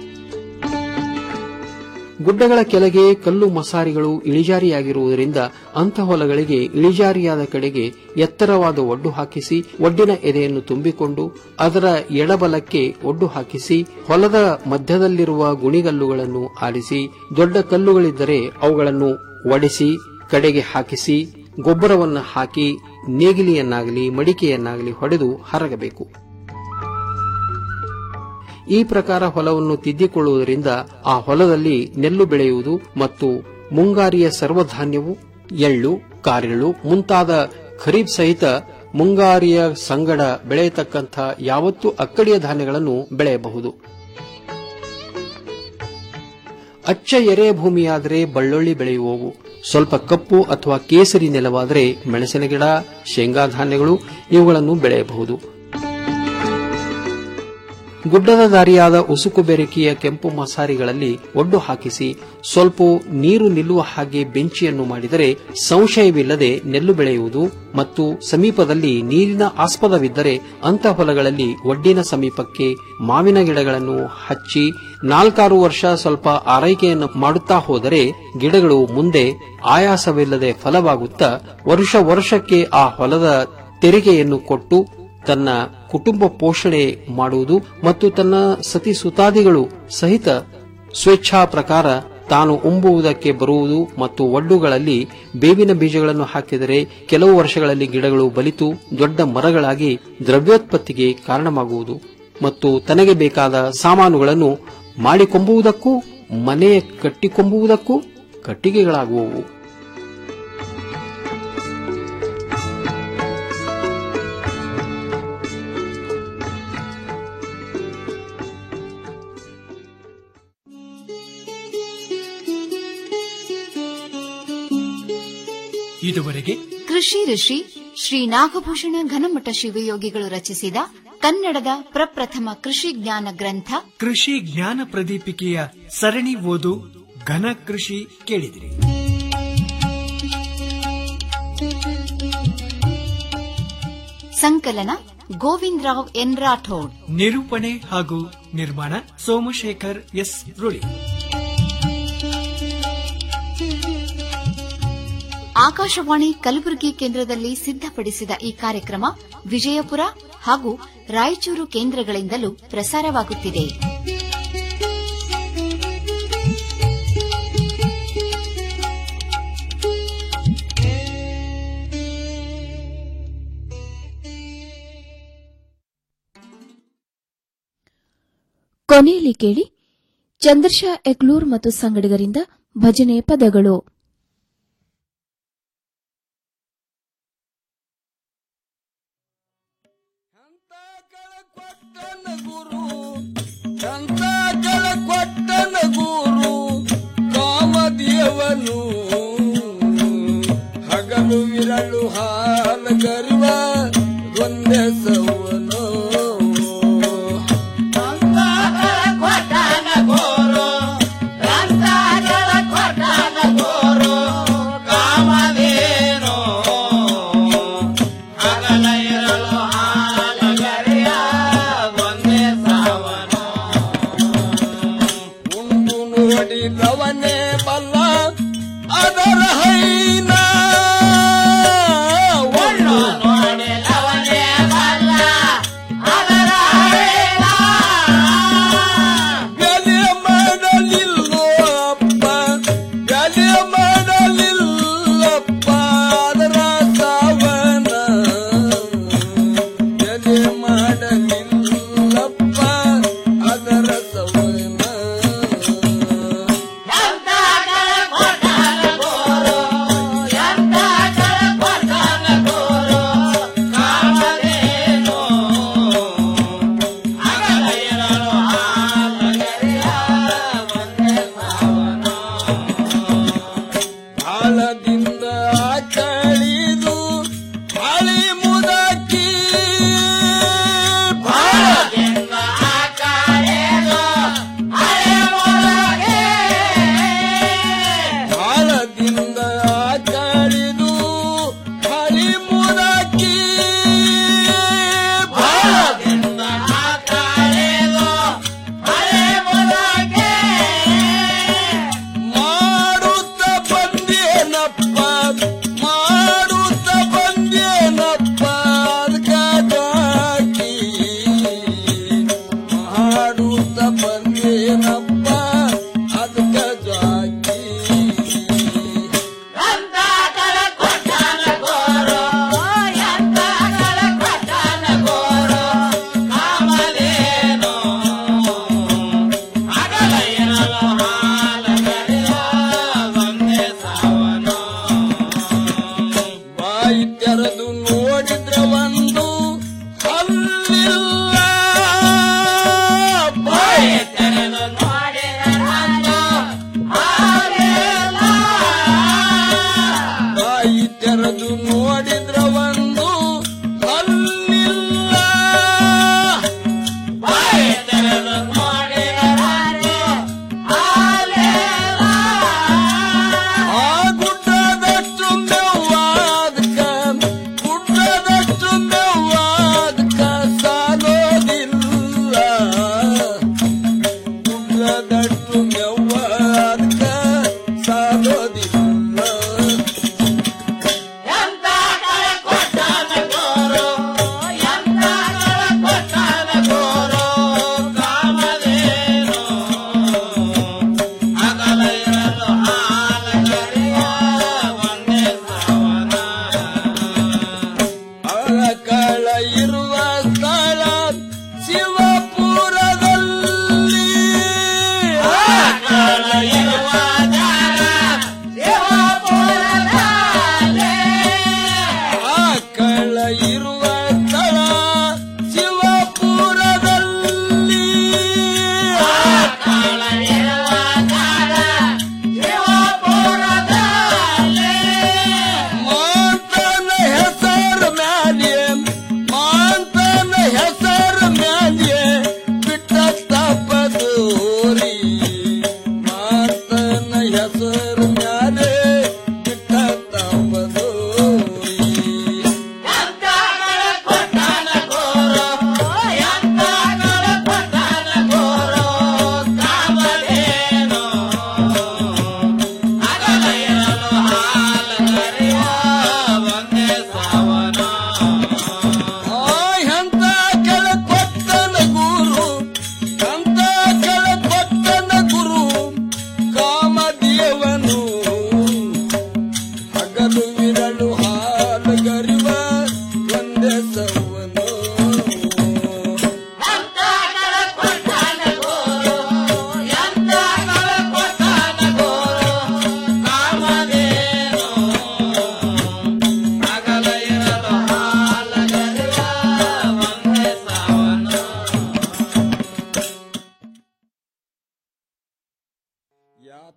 ಗುಡ್ಡಗಳ ಕೆಳಗೆ ಕಲ್ಲು ಮಸಾರಿಗಳು ಇಳಿಜಾರಿಯಾಗಿರುವುದರಿಂದ ಅಂಥ ಹೊಲಗಳಿಗೆ ಇಳಿಜಾರಿಯಾದ ಕಡೆಗೆ ಎತ್ತರವಾದ ಒಡ್ಡು ಹಾಕಿಸಿ ಒಡ್ಡಿನ ಎದೆಯನ್ನು ತುಂಬಿಕೊಂಡು ಅದರ ಎಡಬಲಕ್ಕೆ ಒಡ್ಡು ಹಾಕಿಸಿ ಹೊಲದ ಮಧ್ಯದಲ್ಲಿರುವ ಗುಣಿಗಲ್ಲುಗಳನ್ನು ಆರಿಸಿ ದೊಡ್ಡ ಕಲ್ಲುಗಳಿದ್ದರೆ ಅವುಗಳನ್ನು ಒಡೆಸಿ ಕಡೆಗೆ ಹಾಕಿಸಿ ಗೊಬ್ಬರವನ್ನು ಹಾಕಿ ನೇಗಿಲಿಯನ್ನಾಗಲಿ ಮಡಿಕೆಯನ್ನಾಗಲಿ ಹೊಡೆದು ಹರಗಬೇಕು ಈ ಪ್ರಕಾರ ಹೊಲವನ್ನು ತಿದ್ದಿಕೊಳ್ಳುವುದರಿಂದ ಆ ಹೊಲದಲ್ಲಿ ನೆಲ್ಲು ಬೆಳೆಯುವುದು ಮತ್ತು ಮುಂಗಾರಿಯ ಸರ್ವಧಾನ್ಯವು ಎಳ್ಳು ಕಾರೆಳ್ಳು ಮುಂತಾದ ಖರೀಫ್ ಸಹಿತ ಮುಂಗಾರಿಯ ಸಂಗಡ ಬೆಳೆಯತಕ್ಕಂಥ ಯಾವತ್ತೂ ಅಕ್ಕಡಿಯ ಧಾನ್ಯಗಳನ್ನು ಬೆಳೆಯಬಹುದು ಅಚ್ಚ ಎರೆ ಭೂಮಿಯಾದರೆ ಬಳ್ಳುಳ್ಳಿ ಬೆಳೆಯುವವು ಸ್ವಲ್ಪ ಕಪ್ಪು ಅಥವಾ ಕೇಸರಿ ನೆಲವಾದರೆ ಮೆಣಸಿನ ಗಿಡ ಶೇಂಗಾ ಧಾನ್ಯಗಳು ಇವುಗಳನ್ನು ಬೆಳೆಯಬಹುದು ಗುಡ್ಡದ ದಾರಿಯಾದ ಉಸುಕು ಬೆರಕಿಯ ಕೆಂಪು ಮಸಾರಿಗಳಲ್ಲಿ ಒಡ್ಡು ಹಾಕಿಸಿ ಸ್ವಲ್ಪ ನೀರು ನಿಲ್ಲುವ ಹಾಗೆ ಬೆಂಚಿಯನ್ನು ಮಾಡಿದರೆ ಸಂಶಯವಿಲ್ಲದೆ ನೆಲ್ಲು ಬೆಳೆಯುವುದು ಮತ್ತು ಸಮೀಪದಲ್ಲಿ ನೀರಿನ ಆಸ್ಪದವಿದ್ದರೆ ಅಂಥ ಹೊಲಗಳಲ್ಲಿ ಒಡ್ಡಿನ ಸಮೀಪಕ್ಕೆ ಮಾವಿನ ಗಿಡಗಳನ್ನು ಹಚ್ಚಿ ನಾಲ್ಕಾರು ವರ್ಷ ಸ್ವಲ್ಪ ಆರೈಕೆಯನ್ನು ಮಾಡುತ್ತಾ ಹೋದರೆ ಗಿಡಗಳು ಮುಂದೆ ಆಯಾಸವಿಲ್ಲದೆ ಫಲವಾಗುತ್ತಾ ವರ್ಷ ವರ್ಷಕ್ಕೆ ಆ ಹೊಲದ ತೆರಿಗೆಯನ್ನು ಕೊಟ್ಟು ತನ್ನ ಕುಟುಂಬ ಪೋಷಣೆ ಮಾಡುವುದು ಮತ್ತು ತನ್ನ ಸತಿ ಸುತಾದಿಗಳು ಸಹಿತ ಸ್ವೇಚ್ಛಾ ಪ್ರಕಾರ ತಾನು ಉಂಬುವುದಕ್ಕೆ ಬರುವುದು ಮತ್ತು ಒಡ್ಡುಗಳಲ್ಲಿ ಬೇವಿನ ಬೀಜಗಳನ್ನು ಹಾಕಿದರೆ ಕೆಲವು ವರ್ಷಗಳಲ್ಲಿ ಗಿಡಗಳು ಬಲಿತು ದೊಡ್ಡ ಮರಗಳಾಗಿ ದ್ರವ್ಯೋತ್ಪತ್ತಿಗೆ ಕಾರಣವಾಗುವುದು ಮತ್ತು ತನಗೆ ಬೇಕಾದ ಸಾಮಾನುಗಳನ್ನು ಮಾಡಿಕೊಂಬುವುದಕ್ಕೂ ಮನೆ ಕಟ್ಟಿಕೊಂಬುವುದಕ್ಕೂ ಕಟ್ಟಿಗೆಗಳಾಗುವವು ಇದುವರೆಗೆ ಕೃಷಿ ಋಷಿ ಶ್ರೀ ನಾಗಭೂಷಣ ಘನಮಠ ಶಿವಯೋಗಿಗಳು ರಚಿಸಿದ ಕನ್ನಡದ ಪ್ರಪ್ರಥಮ ಕೃಷಿ ಜ್ಞಾನ ಗ್ರಂಥ ಕೃಷಿ ಜ್ಞಾನ ಪ್ರದೀಪಿಕೆಯ ಸರಣಿ ಓದು ಘನ ಕೃಷಿ ಕೇಳಿದಿರಿ ಸಂಕಲನ ಗೋವಿಂದರಾವ್ ಎನ್ ರಾಠೋಡ್ ನಿರೂಪಣೆ ಹಾಗೂ ನಿರ್ಮಾಣ ಸೋಮಶೇಖರ್ ಎಸ್ ರುಳಿ ಆಕಾಶವಾಣಿ ಕಲಬುರಗಿ ಕೇಂದ್ರದಲ್ಲಿ ಸಿದ್ಧಪಡಿಸಿದ ಈ ಕಾರ್ಯಕ್ರಮ ವಿಜಯಪುರ ಹಾಗೂ ರಾಯಚೂರು ಕೇಂದ್ರಗಳಿಂದಲೂ ಪ್ರಸಾರವಾಗುತ್ತಿದೆ ಕೊನೆಯಲ್ಲಿ ಕೇಳಿ ಚಂದ್ರಶಾ ಎಕ್ಲೂರ್ ಮತ್ತು ಸಂಗಡಿಗರಿಂದ ಭಜನೆ ಪದಗಳು ಕಂಸಾಕಳ ಕೊಟ್ಟನ ಗುರು ಕಾಮದೇವನು ಹಗಲು ವಿರಳು ಹಾಲ ಗರಿವ ಗೊಂದೆಸವನು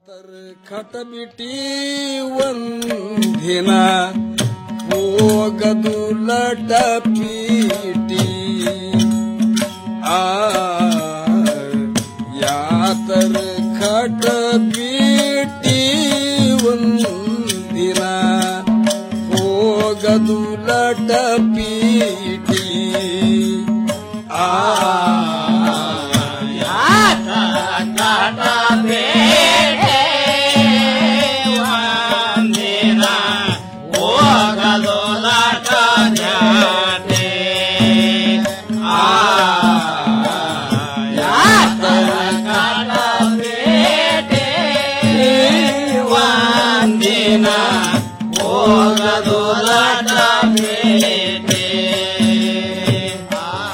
ಖಟಬಿಟಿ ಒಂದಿನ ಹೋಗದು ಲಟ ಪೀಟಿ ಆ ಯಾತರ ಖಟ